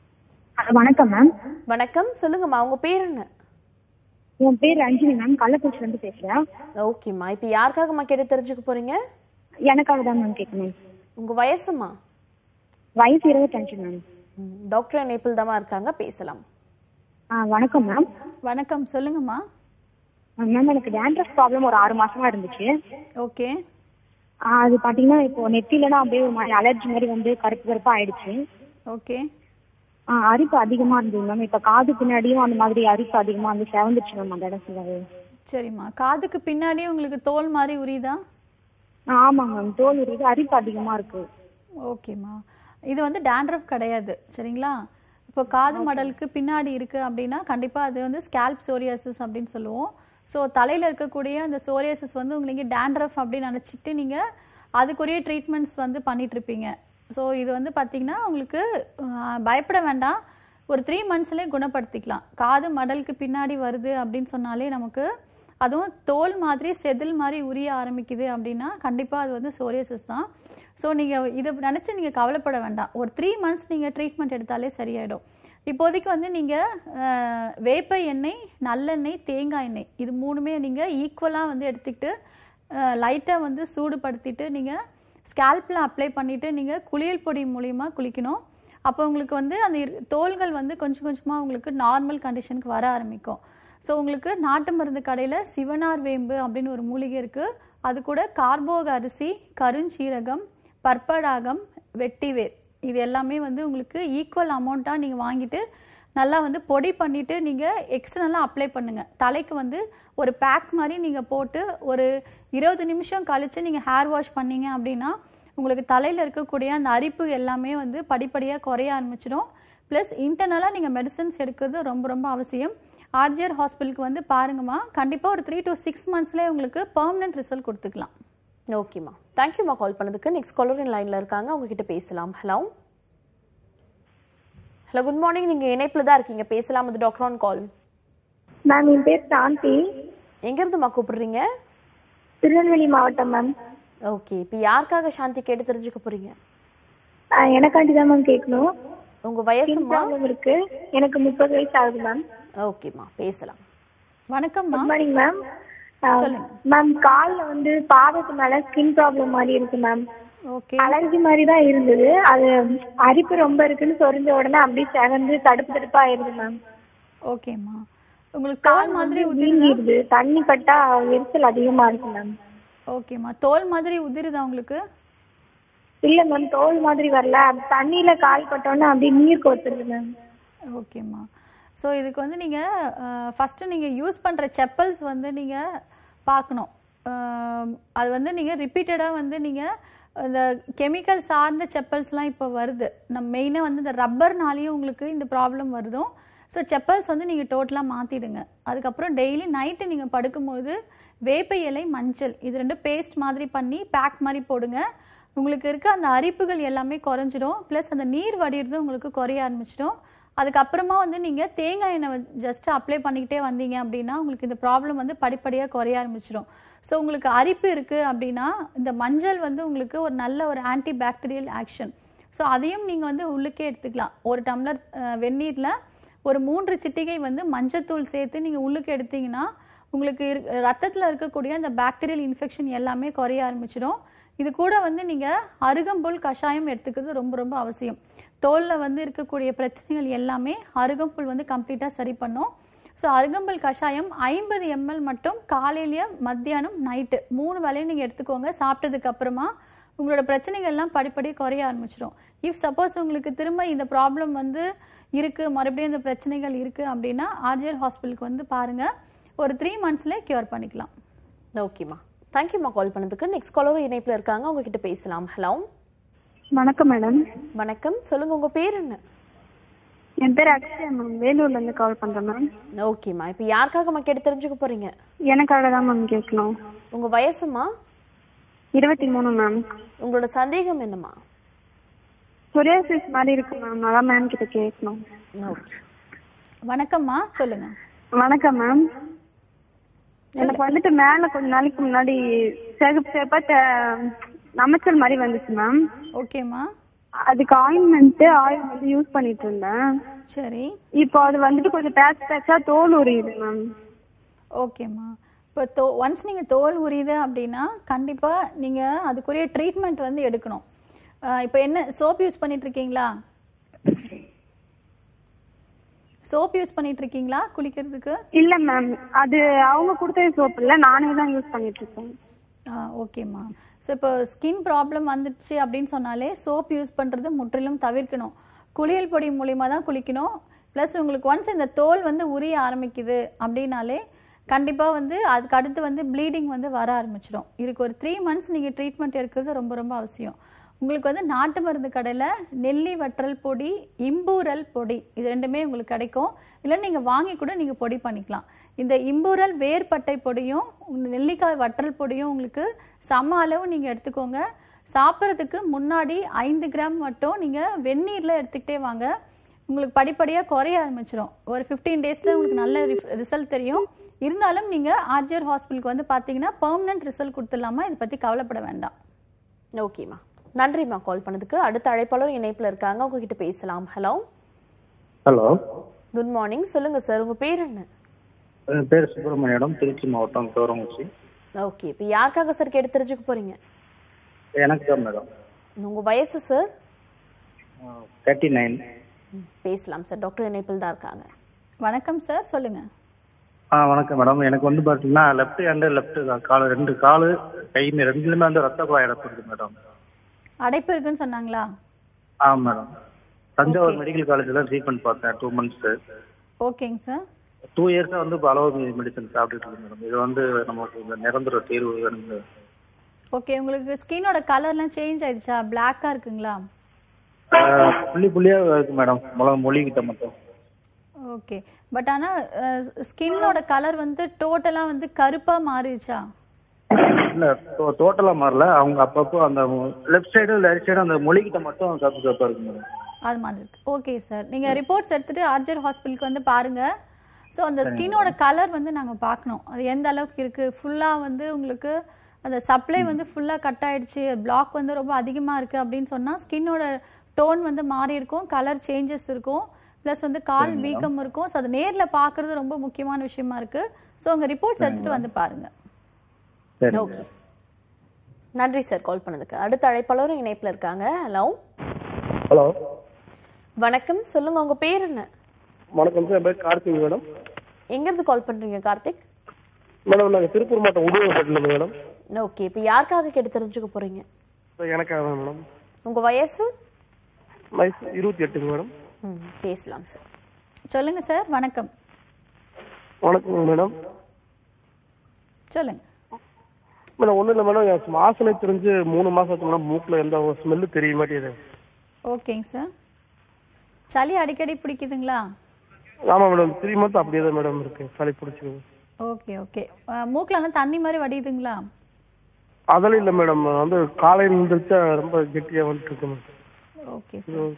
வணக்கம் மேம் வணக்கம் சொல்லுங்கம்மா உங்க பேர் என்ன என் பேர் ரஞ்சினி மேம் கள்ளக்குறிச்சில இருந்து பேசுறேன் ஓகேம்மா இப்போ யாருக்காகம்மா கேட்டு தெரிஞ்சுக்க போறீங்க எனக்காக தான் மேம் கேட்கணும் உங்க வயசுமா வயசு இருபத்தஞ்சு மேம் டாக்டர் நேபிள் தாமா இருக்காங்க பேசலாம் ஆ வணக்கம் மேம் வணக்கம் சொல்லுங்கம்மா மேம் எனக்கு டேண்ட்ரஃப் ப்ராப்ளம் ஒரு ஆறு மாசமா இருந்துச்சு ஓகே ஆ, அது பாத்தீங்கன்னா இப்போ நெத்திலலாம் அப்படியே ஒரு மாதிரி அலர்ஜி மாதிரி வந்து கருப்பு கருப்பா ஆயிடுச்சு ஓகே ஆ, அரிப்பு அதிகமா இருந்தது மேம் இப்ப காது பின்னாடியும் அந்த மாதிரி அரிப்பு அதிகமா வந்து செவந்துச்சு மேம் அந்த இடம் ஃபுல்லாவே சரிம்மா காதுக்கு பின்னாடியே உங்களுக்கு தோல் மாதிரி உரியுதா ஆ, ஆமாங்க மேம் தோல் உரியுது அரிப்பு அதிகமா இருக்கு ஓகேம்மா இது வந்து டேண்ட்ரஃப் கிடையாது சரிங்களா இப்போ காது மடலுக்கு பின்னாடி இருக்கு அப்படின்னா கண்டிப்பா அது வந்து ஸ்கேல்ப் சோரியாசிஸ் அப்படின்னு சொல்லுவோம் ஸோ தலையில இருக்கக்கூடிய அந்த சோரியாசிஸ் வந்து உங்களுக்கு டேண்ட்ரஃப் அப்படின்னு நினச்சிட்டு நீங்க அதுக்குரிய ட்ரீட்மெண்ட்ஸ் வந்து பண்ணிட்டு இருப்பீங்க ஸோ இது வந்து பார்த்தீங்கன்னா உங்களுக்கு ஆஹ், பயப்பட வேண்டாம் ஒரு த்ரீ மந்த்ஸ்லேயே குணப்படுத்திக்கலாம் காது மடலுக்கு பின்னாடி வருது அப்படின்னு சொன்னாலே நமக்கு அதுவும் தோல் மாதிரி செதில் மாதிரி உரிய ஆரம்பிக்குது அப்படின்னா கண்டிப்பாக அது வந்து சோரியாசிஸ் தான் ஸோ நீங்கள் இதை நினச்சி நீங்கள் கவலைப்பட வேண்டாம் ஒரு த்ரீ மந்த்ஸ் நீங்கள் ட்ரீட்மெண்ட் எடுத்தாலே சரியாயிடும் இப்போதைக்கு வந்து நீங்கள் வேப்ப எண்ணெய் நல்லெண்ணெய் தேங்காய் எண்ணெய் இது மூணுமே நீங்கள் ஈக்குவலாக வந்து எடுத்துக்கிட்டு லைட்டாக வந்து சூடுபடுத்திட்டு நீங்கள் ஸ்கேல்பில் அப்ளை பண்ணிவிட்டு நீங்கள் குளியல் பொடி மூலியமா குளிக்கணும் அப்போ உங்களுக்கு வந்து அந்த இரு- தோல்கள் வந்து கொஞ்சம் கொஞ்சமாக உங்களுக்கு நார்மல் கண்டிஷனுக்கு வர ஆரம்பிக்கும் ஸோ உங்களுக்கு நாட்டு மருந்து கடையில் சிவனார் வேம்பு அப்படின்னு ஒரு மூலிகை இருக்குது அது கூட கார்போக அரிசி கருஞ்சீரகம் பற்படாகம் வெட்டிவேர் இது எல்லாமே வந்து உங்களுக்கு ஈக்குவல் அமௌண்ட்டாக நீங்கள் வாங்கிட்டு நல்லா வந்து பொடி பண்ணிவிட்டு நீங்கள் எக்ஸ்டர்னலாக அப்ளை பண்ணுங்கள் தலைக்கு வந்து ஒரு பேக் மாதிரி நீங்கள் போட்டு ஒரு இருபது நிமிஷம் கழித்து நீங்கள் ஹேர் வாஷ் பண்ணீங்க அப்படின்னா உங்களுக்கு தலையில் இருக்கக்கூடிய அந்த அரிப்பு எல்லாமே வந்து படிப்படியாக குறைய ஆரம்பிச்சிடும் ப்ளஸ் இன்டர்னலாக நீங்கள் மெடிசன்ஸ் எடுக்கிறது ரொம்ப ரொம்ப அவசியம் ஆர்ஜிஆர் ஹாஸ்பிட்டலுக்கு வந்து பாருங்கம்மா கண்டிப்பாக ஒரு த்ரீ to சிக்ஸ் மந்த்ஸ்லேயே உங்களுக்கு பெர்மனன்ட் ரிசல்ட் கொடுத்துக்கலாம் ஓகேம்மா தேங்க்யூம்மா கால் பண்ணதுக்கு நெக்ஸ்ட் காலர் லைன்ல இருக்காங்க அவங்க கிட்ட பேசலாம் ஹலோ ஹலோ குட் மார்னிங் நீங்க இணைப்புல தான் இருக்கீங்க பேசலாம் அது டாக்டர் ஆன் கால் மேம் என் பேர் சாந்தி எங்க இருந்துமா கூப்பிடுறீங்க திருநெல்வேலி மாவட்டம் மேம் ஓகே இப்போ யாருக்காக சாந்தி கேட்டு தெரிஞ்சுக்க போறீங்க எனக்காண்டி தான் மேம் கேட்கணும் உங்க வயசுமா ப்ராப்ளம் இருக்கு எனக்கு முப்பது வயசு ஆகுது மேம் ஓகேம்மா பேசலாம் வணக்கம்மா குட் மார்னிங் மேம் மேம் கால்ல வந்து பாதத்து மேல ஸ்கின் ப்ராப்ளம் மாதிரி இருக்கு மேம் ஓகே அலர்ஜி மாதிரி தான் இருந்தது அது அரிப்பு ரொம்ப இருக்குன்னு சொரிஞ்ச உடனே அப்படியே செகந்து தடுப்பு தடுப்பா ஆயிருது மேம் ஓகேம்மா உங்களுக்கு தோல் மாதிரி உதிருதா வீங்கிடுது தண்ணி பட்டா எரிச்சல் அதிகமா இருக்கு மேம் ஓகேம்மா தோல் மாதிரி உதிருதா உங்களுக்கு இல்ல மேம் தோல் மாதிரி வரல அது தண்ணியில கால் பட்டோன்னே அப்படியே நீர் கோத்துருது மேம் ஓகேம்மா ஸோ இதுக்கு வந்து நீங்கள் ஃபஸ்ட்டு நீங்கள் யூஸ் பண்ணுற செப்பல்ஸ் வந்து நீங்கள் பார்க்கணும் அஹ், அது வந்து நீங்கள் ரிப்பீட்டடாக வந்து நீங்கள் இந்த கெமிக்கல் சார்ந்த செப்பல்ஸ்லாம் இப்போ வருது நம்ம மெயினாக வந்து இந்த ரப்பர்னாலேயும் உங்களுக்கு இந்த ப்ராப்ளம் வருதும் ஸோ செப்பல்ஸ் வந்து நீங்கள் டோட்டலாக மாற்றிடுங்க அதுக்கப்புறம் டெய்லி நைட்டு நீங்கள் படுக்கும்போது வேப்ப இலை மஞ்சள் இது ரெண்டும் பேஸ்ட் மாதிரி பண்ணி பேக் மாதிரி போடுங்க உங்களுக்கு இருக்க அந்த அரிப்புகள் எல்லாமே குறைஞ்சிடும் ப்ளஸ் அந்த நீர் வடிகிறது உங்களுக்கு குறைய ஆரம்பிச்சிடும் அதுக்கப்புறமா வந்து நீங்கள் தேங்காய் எண்ணெய் ஜஸ்ட் அப்ளை பண்ணிக்கிட்டே வந்தீங்க அப்படின்னா உங்களுக்கு இந்த ப்ராப்ளம் வந்து படிப்படியாக குறைய ஆரம்பிச்சிடும் ஸோ உங்களுக்கு அரிப்பு இருக்குது அப்படின்னா இந்த மஞ்சள் வந்து உங்களுக்கு ஒரு நல்ல ஒரு ஆன்டி பாக்டீரியல் ஆக்ஷன் ஸோ அதையும் நீங்கள் வந்து உள்ளுக்கே எடுத்துக்கலாம் ஒரு டம்ளர் வெந்நீரில் ஒரு மூன்று சிட்டிகை வந்து மஞ்சத்தூள் சேர்த்து நீங்கள் உள்ளுக்கு எடுத்தீங்கன்னா உங்களுக்கு இரு- ரத்தத்துல இருக்கக்கூடிய அந்த பாக்டீரியல் இன்ஃபெக்ஷன் எல்லாமே குறைய ஆரம்பிச்சிடும் இது கூட வந்து நீங்கள் அருகம்புல் கஷாயம் எடுத்துக்கிறது ரொம்ப ரொம்ப அவசியம் தோலில் வந்து இருக்கக்கூடிய பிரச்சனைகள் எல்லாமே அருகம்புல் வந்து கம்ப்ளீட்டாக சரி பண்ணும் ஸோ அருகம்புல் கஷாயம் ஐம்பது எம்எல் மட்டும் காலையிலேயே மத்தியானம் நைட்டு மூணு வேலையும் நீங்கள் எடுத்துக்கோங்க சாப்பிட்டதுக்கு அப்புறமா உங்களோட பிரச்சனைகள் எல்லாம் படிப்படியாக குறைய ஆரம்பிச்சிடும் இஃப் சப்போஸ் உங்களுக்கு திரும்ப இந்த ப்ராப்ளம் வந்து இருக்குது மறுபடியும் இந்த பிரச்சனைகள் இருக்குது அப்படின்னா ஆர்ஜிஎல் ஹாஸ்பிட்டலுக்கு வந்து பாருங்கள் ஒரு த்ரீ மந்த்ஸ்லேயே க்யூர் பண்ணிக்கலாம் ஓகேம்மா தேங்க்யூம்மா கால் பண்ணதுக்கு நெக்ஸ்ட் காலரும் இணைப்புல இருக்காங்க உங்ககிட்ட பேசலாம் ஹலோ வணக்கம் மேடம் வணக்கம் சொல்லுங்க உங்க பேர் என்ன என் பேர் அக்ஷயா மேம் வேலூர்ல இருந்து கால் பண்றேன் மேம் ஓகேம்மா இப்போ யாருக்காகம்மா கேட்டு தெரிஞ்சுக்க போறீங்க எனக்காக தான் மேம் கேட்கணும் உங்க வயசுமா இருபத்தி மூணு மேம் உங்களோட சந்தேகம் என்னம்மா சொரியாசிஸ் மாதிரி இருக்கு மேம் அதான் மேம் கிட்ட கேட்கணும் ஓகே வணக்கம்மா சொல்லுங்கள் வணக்கம் மேம் எனக்கு வந்துட்டு மேல கொஞ்ச நாளைக்கு முன்னாடி சிகப்பு சிகப்பா த- நமைச்சல் மாதிரி வந்துச்சு மேம் ஓகேம்மா அதுக்கு ஆயின்மெண்ட் ஆயில் வந்து யூஸ் பண்ணிட்டு இருந்தேன் சரி இப்போ அது வந்துட்டு கொஞ்சம் பேட்ச் பேட்சா தோல் உரியுது மேம் ஓகேம்மா இப்போ தோ ஒன்ஸ் நீங்கள் தோல் உரியுது அப்படின்னா கண்டிப்பாக நீங்கள் அதுக்குரிய ட்ரீட்மெண்ட் வந்து எடுக்கணும் அஹ் இப்போ என்ன சோப் யூஸ் பண்ணிட்டு இருக்கீங்களா சோப் யூஸ் பண்ணிட்டு இருக்கீங்களா குளிக்கிறதுக்கு இல்ல மேம் அது அவங்க கொடுத்த சோப் இல்ல நானே தான் யூஸ் பண்ணிட்டு இருக்கேன் ஆ ஓகேம்மா ஸோ இப்போ ஸ்கின் ப்ராப்ளம் வந்துடுச்சு அப்படின்னு சொன்னாலே சோப் யூஸ் பண்ணுறது முற்றிலும் தவிர்க்கணும் குளியல் பொடி மூலிமா தான் குளிக்கணும் ப்ளஸ் உங்களுக்கு ஒன்ஸ் இந்த தோல் வந்து உரிய ஆரம்பிக்குது அப்படின்னாலே கண்டிப்பாக வந்து அதுக்கு அடுத்து வந்து ப்ளீடிங் வந்து வர ஆரம்பிச்சிடும் இதுக்கு ஒரு த்ரீ மந்த்ஸ் நீங்கள் ட்ரீட்மெண்ட் எடுக்கிறது ரொம்ப ரொம்ப அவசியம் உங்களுக்கு வந்து நாட்டு மருந்து கடையில் நெல்லி வற்றல் பொடி இம்பூரல் பொடி இது ரெண்டுமே உங்களுக்கு கிடைக்கும் இல்லை நீங்கள் வாங்கி கூட நீங்கள் பொடி பண்ணிக்கலாம் இந்த இம்பூரல் வேர்பட்டை பொடியும் உங்க நெல்லிக்காய் வற்றல் பொடியும் உங்களுக்கு சம அளவு நீங்கள் எடுத்துக்கோங்க சாப்பிட்றதுக்கு முன்னாடி ஐந்து கிராம் மட்டும் நீங்கள் வெந்நீரில் எடுத்துக்கிட்டே வாங்க உங்களுக்கு படிப்படியாக குறைய ஆரம்பிச்சிடும் ஒரு ஃபிஃப்டீன் டேஸில் உங்களுக்கு நல்ல ரிசல்ட் தெரியும் இருந்தாலும் நீங்கள் ஆர்ஜிஆர் ஹாஸ்பிட்டலுக்கு வந்து பார்த்தீங்கன்னா பெர்மனன்ட் ரிசல்ட் கொடுத்துடலாமா இதை பற்றி கவலைப்பட வேண்டாம் ஓகேம்மா நன்றிம்மா கால் பண்ணதுக்கு அடுத்த அழைப்பாளர் இணைப்புல இருக்காங்க உங்ககிட்ட பேசலாம் ஹலோ ஹலோ குட் மார்னிங் சொல்லுங்க சார் உங்க பேர் என்ன என் பேர் சுப்பிரமணியம் திருச்சி மாவட்டம் தோரங்குச்சி ஓகே இப்போ யாருக்காக சார் கேட்டு தெரிஞ்சுக்க போறீங்க எனக்கு தான் மேடம் உங்க வயசு சார் தேர்ட்டி நைன் பேசலாம் சார் டாக்டர் இணைப்பில் தான் இருக்காங்க வணக்கம் சார் சொல்லுங்க ஆ வணக்கம் மேடம் எனக்கு வந்து பார்த்தீங்கன்னா லெஃப்ட் ஹேண்டு லெஃப்ட் கால் ரெண்டு காலு கைமே ரெண்டுலுமே வந்து ரத்த குழாய் இறப்பு இருக்கு மேடம் அடைப்பு இருக்குன்னு சொன்னாங்களா ஆ மேடம் தஞ்சாவூர் மெடிக்கல் காலேஜில் ட்ரீட்மெண்ட் பார்த்தேன் டூ மந்த்ஸு ஓகேங்க சார் டூ இயர்ஸாக வந்து இப்போ அளவு மெடிசன் சாப்பிட்டுட்டு இருக்கேன் மேடம் இது வந்து நமக்கு இந்த நிரந்தர தீர்வு வேணும் ஓகே உங்களுக்கு ஸ்கின்னோட கலர்லாம் சேஞ்ச் ஆயிடுச்சா பிளாக்கா இருக்குங்களா ஆ, புள்ளி புள்ளியாக இருக்கு மேடம் முளை மொழிகிட்ட மட்டும் ஓகே பட் ஆனா ஸ்கின்னோட கலர் வந்து டோட்டலா வந்து கருப்பா மாறிடுச்சா இல்ல டோட்டலா மாறல அவங்க அப்பப்போ அந்த லெஃப்ட் சைடு ரைட் சைடு அந்த மொழிகிட்ட மட்டும் கப்பு கப்பா இருக்கு மேடம் அது மாதிரி இருக்கு ஓகே சார் நீங்க ரிப்போர்ட்ஸ் எடுத்துட்டு ஆர்ஜர் ஹாஸ்பிட்டலுக்கு வந்து பாருங்க ஸோ அந்த ஸ்கின்னோட கலர் வந்து நாங்க பார்க்கணும் அது எந்த அளவுக்கு இருக்கு ஃபுல்லா வந்து உங்களுக்கு அந்த சப்ளை வந்து ஃபுல்லாக கட் ஆயிடுச்சு பிளாக் வந்து ரொம்ப அதிகமாக இருக்குது அப்படின்னு சொன்னால் ஸ்கின்னோட டோன் வந்து மாறி இருக்கும் கலர் சேஞ்சஸ் இருக்கும் ப்ளஸ் வந்து கால் சரிங்க. வீக்கம் இருக்கும் ஸோ அது நேரில் பார்க்குறது ரொம்ப முக்கியமான விஷயமா இருக்குது ஸோ உங்கள் ரிப்போர்ட்ஸ் எடுத்துகிட்டு வந்து பாருங்கள் சரி ஓகே நன்றி சார் கால் பண்ணதுக்கு அடுத்த அழைப்பாளரும் இணைப்புல இருக்காங்க ஹலோ ஹலோ வணக்கம் சொல்லுங்க உங்க பேர் என்ன வணக்கம் சார் என் பேர் கார்த்திக் மேடம் எங்க இருந்து கால் பண்றீங்க கார்த்திக் மேடம் நாங்கள் திருப்பூர் மாவட்டம் உடுவப்பட்டிலேருந்து மேடம் ஓகே இப்போ யாருக்காக கேட்டு தெரிஞ்சுக்க போறீங்க சார் எனக்காக தான் மேடம் உங்க வயசு வயசு இருபத்தி எட்டுங்க மேடம் ம், பேசலாம் சார் சொல்லுங்க சார் வணக்கம் வணக்கங்க மேடம் சொல்லுங்க மேடம் ஒன்றும் இல்லை மேடம் என் வாசனை தெரிஞ்சு மூணு மாசம் ஆச்சு மேடம் மூக்கில் எந்த ஸ்மெல்லு தெரிய மாட்டேங்குது ஓகேங்க சார் சளி அடிக்கடி பிடிக்குதுங்களா ஆமாம் மேடம் த்ரீ மந்த் அப்படியே தான் மேடம் இருக்கு சளி பிடிச்சிருக்கு ஓகே ஓகே மூக்கிலலாம் தண்ணி மாதிரி வடியுதுங்களா அதெல்லாம் இல்லை மேடம் வந்து காலையில் இருந்துச்சா ரொம்ப கெட்டியாக வந்துட்டு இருக்கு மேடம் ஓகே சார்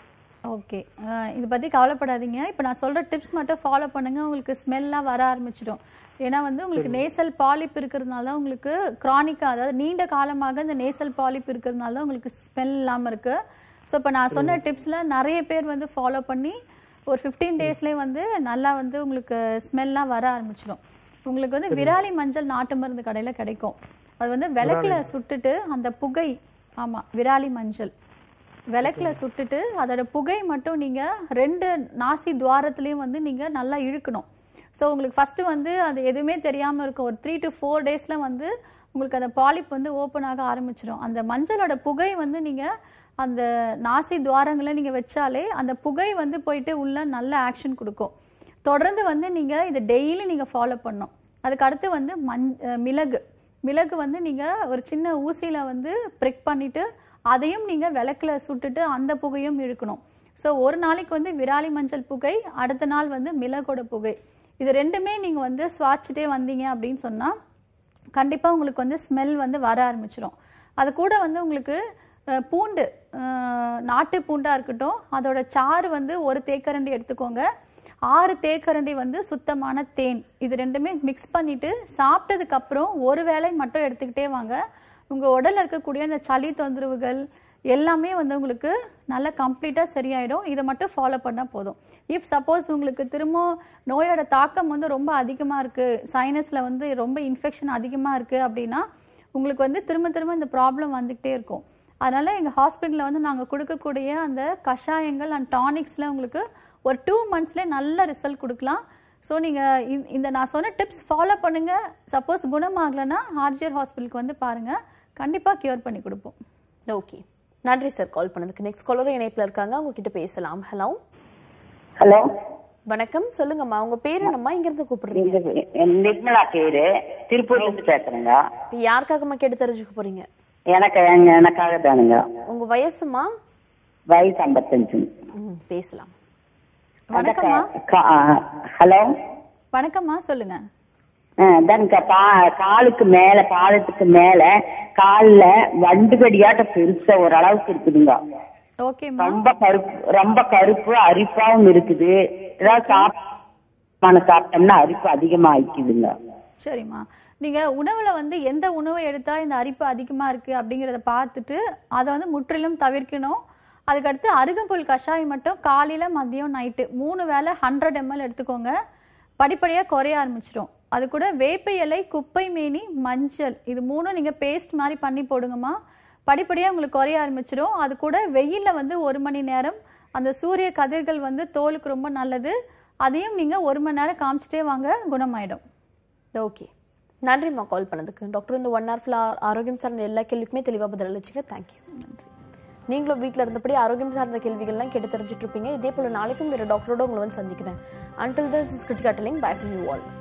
ஓகே இதை பற்றி கவலைப்படாதீங்க இப்போ நான் சொல்கிற டிப்ஸ் மட்டும் ஃபாலோ பண்ணுங்க உங்களுக்கு ஸ்மெல்லாம் வர ஆரம்பிச்சிடும் ஏன்னா வந்து உங்களுக்கு நேசல் பாலிப் இருக்கிறதுனால தான் உங்களுக்கு க்ரானிக்காக அதாவது நீண்ட காலமாக இந்த நேசல் பாலிப் இருக்கிறதுனால தான் உங்களுக்கு ஸ்மெல் இல்லாமல் இருக்குது ஸோ இப்போ நான் சொன்ன டிப்ஸில் நிறைய பேர் வந்து ஃபாலோ பண்ணி ஒரு ஃபிஃப்டீன் டேஸ்லேயே வந்து நல்லா வந்து உங்களுக்கு ஸ்மெல்லாம் வர ஆரம்பிச்சிடும் உங்களுக்கு வந்து விராலி மஞ்சள் நாட்டு மருந்து கடையில் கிடைக்கும் அது வந்து விளக்குல சுட்டுட்டு அந்த புகை ஆமாம் விராலி மஞ்சள் விளக்குல சுட்டுட்டு அதோட புகை மட்டும் நீங்க ரெண்டு நாசி துவாரத்துலயும் வந்து நீங்க நல்லா இழுக்கணும் ஸோ உங்களுக்கு ஃபர்ஸ்ட் வந்து அது எதுவுமே தெரியாம இருக்கும் ஒரு த்ரீ டு ஃபோர் டேஸ்ல வந்து உங்களுக்கு அந்த பாலிப் வந்து ஓப்பன் ஆக ஆரம்பிச்சிடும் அந்த மஞ்சளோட புகை வந்து நீங்க அந்த நாசி துவாரங்களை நீங்க வச்சாலே அந்த புகை வந்து போயிட்டு உள்ள நல்ல ஆக்ஷன் கொடுக்கும் தொடர்ந்து வந்து நீங்க இதை டெய்லி நீங்க ஃபாலோ பண்ணணும் அதுக்கு அடுத்து வந்து மஞ் அஹ் மிளகு மிளகு வந்து நீங்க ஒரு சின்ன ஊசியில வந்து ப்ரிக் பண்ணிட்டு அதையும் நீங்க விளக்குல சுட்டுட்டு அந்த புகையும் இழுக்கணும் ஸோ ஒரு நாளைக்கு வந்து விராலி மஞ்சள் புகை அடுத்த நாள் வந்து மிளகோட புகை இது ரெண்டுமே நீங்க வந்து சுவாச்சிட்டே வந்தீங்க அப்படின்னு சொன்னா கண்டிப்பா உங்களுக்கு வந்து ஸ்மெல் வந்து வர ஆரம்பிச்சிடும் அது கூட வந்து உங்களுக்கு அஹ், பூண்டு அஹ், நாட்டு பூண்டா இருக்கட்டும் அதோட சாறு வந்து ஒரு தேக்கரண்டி எடுத்துக்கோங்க ஆறு தேக்கரண்டி வந்து சுத்தமான தேன் இது ரெண்டுமே மிக்ஸ் பண்ணிட்டு சாப்பிட்டதுக்கு அப்புறம் ஒரு வேளை மட்டும் எடுத்துக்கிட்டே வாங்க உங்க உடல்ல இருக்கக்கூடிய அந்த சளி தொந்தரவுகள் எல்லாமே வந்து உங்களுக்கு நல்லா கம்ப்ளீட்டா சரியாயிடும் இதை மட்டும் ஃபாலோ பண்ணா போதும் இஃப் சப்போஸ் உங்களுக்கு திரும்ப நோயோட தாக்கம் வந்து ரொம்ப அதிகமா இருக்கு சைனஸ்ல வந்து ரொம்ப இன்ஃபெக்ஷன் அதிகமா இருக்கு அப்படின்னா உங்களுக்கு வந்து திரும்ப திரும்ப இந்த ப்ராப்ளம் வந்துகிட்டே இருக்கும் அதனால எங்க ஹாஸ்பிட்டல்ல வந்து நாங்க கொடுக்கக்கூடிய அந்த கஷாயங்கள் அண்ட் டானிக்ஸ்ல உங்களுக்கு ஒரு டூ மந்த்ஸ்லேயே நல்ல ரிசல்ட் கொடுக்கலாம் ஸோ நீங்கள் இந்த நான் சொன்ன டிப்ஸ் ஃபாலோ பண்ணுங்க சப்போஸ் குணமாகலைன்னா ஆர்ஜிஆர் ஹாஸ்பிட்டலுக்கு வந்து பாருங்க கண்டிப்பாக கியூர் பண்ணி கொடுப்போம் ஓகே நன்றி சார் கால் பண்ணதுக்கு நெக்ஸ்ட் காலரும் இணைப்புல இருக்காங்க அவங்க கிட்ட பேசலாம் ஹலோ ஹலோ வணக்கம் சொல்லுங்கம்மா உங்க பேர் என்னம்மா இங்க இருந்து கூப்பிடுறீங்க நிர்மலா பேரு திருப்பூர்ல இருந்து பேசுறேங்க இப்போ யாருக்காகம்மா கேட்டு தெரிஞ்சுக்க போறீங்க எனக்கு எங்க- எனக்காக தானுங்க உங்க வயசுமா வயசு ஐம்பத்தஞ்சு ம், பேசலாம் வணக்கம்மா ஹலோ வணக்கம்மா சொல்லுங்க தானுங்க பா காலுக்கு மேல பாதத்துக்கு மேல கால்ல வண்டு கடியாட்ட பெருசா ஓரளவுக்கு இருக்குதுங்க ஓகேம்மா ரொம்ப கருப்பு ரொம்ப கருப்பு அரிப்பாவும் இருக்குது ஏதாவது சாப்பிட்டு சாப்பிட்டோம்னா அரிப்பு அதிகமா ஆயிக்குதுங்க சரிம்மா நீங்க உணவுல வந்து எந்த உணவை எடுத்தா இந்த அரிப்பு அதிகமா இருக்கு அப்படிங்கறத பார்த்துட்டு அதை வந்து முற்றிலும் தவிர்க்கணும் அதுக்கடுத்து அருகம்புல் கஷாயம் மட்டும் காலையில மதியம் நைட்டு மூணு வேளை ஹண்ட்ரட் எம்எல் எடுத்துக்கோங்க படிப்படியா குறைய ஆரம்பிச்சிடும் அது கூட வேப்ப இலை குப்பை மேனி மஞ்சள் இது மூணும் நீங்க பேஸ்ட் மாதிரி பண்ணி போடுங்கம்மா படிப்படியா உங்களுக்கு குறைய ஆரம்பிச்சிடும் அது கூட வெயில்ல வந்து ஒரு மணி நேரம் அந்த சூரிய கதிர்கள் வந்து தோலுக்கு ரொம்ப நல்லது அதையும் நீங்க ஒரு மணி நேரம் காமிச்சிட்டே வாங்க குணமாயிடும் ஓகே நன்றிம்மா கால் பண்ணதுக்கு டாக்டர் இந்த ஒன் ஹவர் ஃபுல்லாக ஆரோக்கியம் சார்ந்த எல்லா கேள்விக்குமே தெளிவாக பதில் அளிச்சிங்க தேங்க்யூ நீங்களும் வீட்டில் இருந்தபடி ஆரோக்கியம் சார்ந்த கேள்விகள்லாம் கேட்டு தெரிஞ்சுட்டு இருப்பீங்க இதே போல் நாளைக்கும் வேறு டாக்டரோட உங்களை வந்து சந்திக்கிறேன் until this Krithika telling bye from you all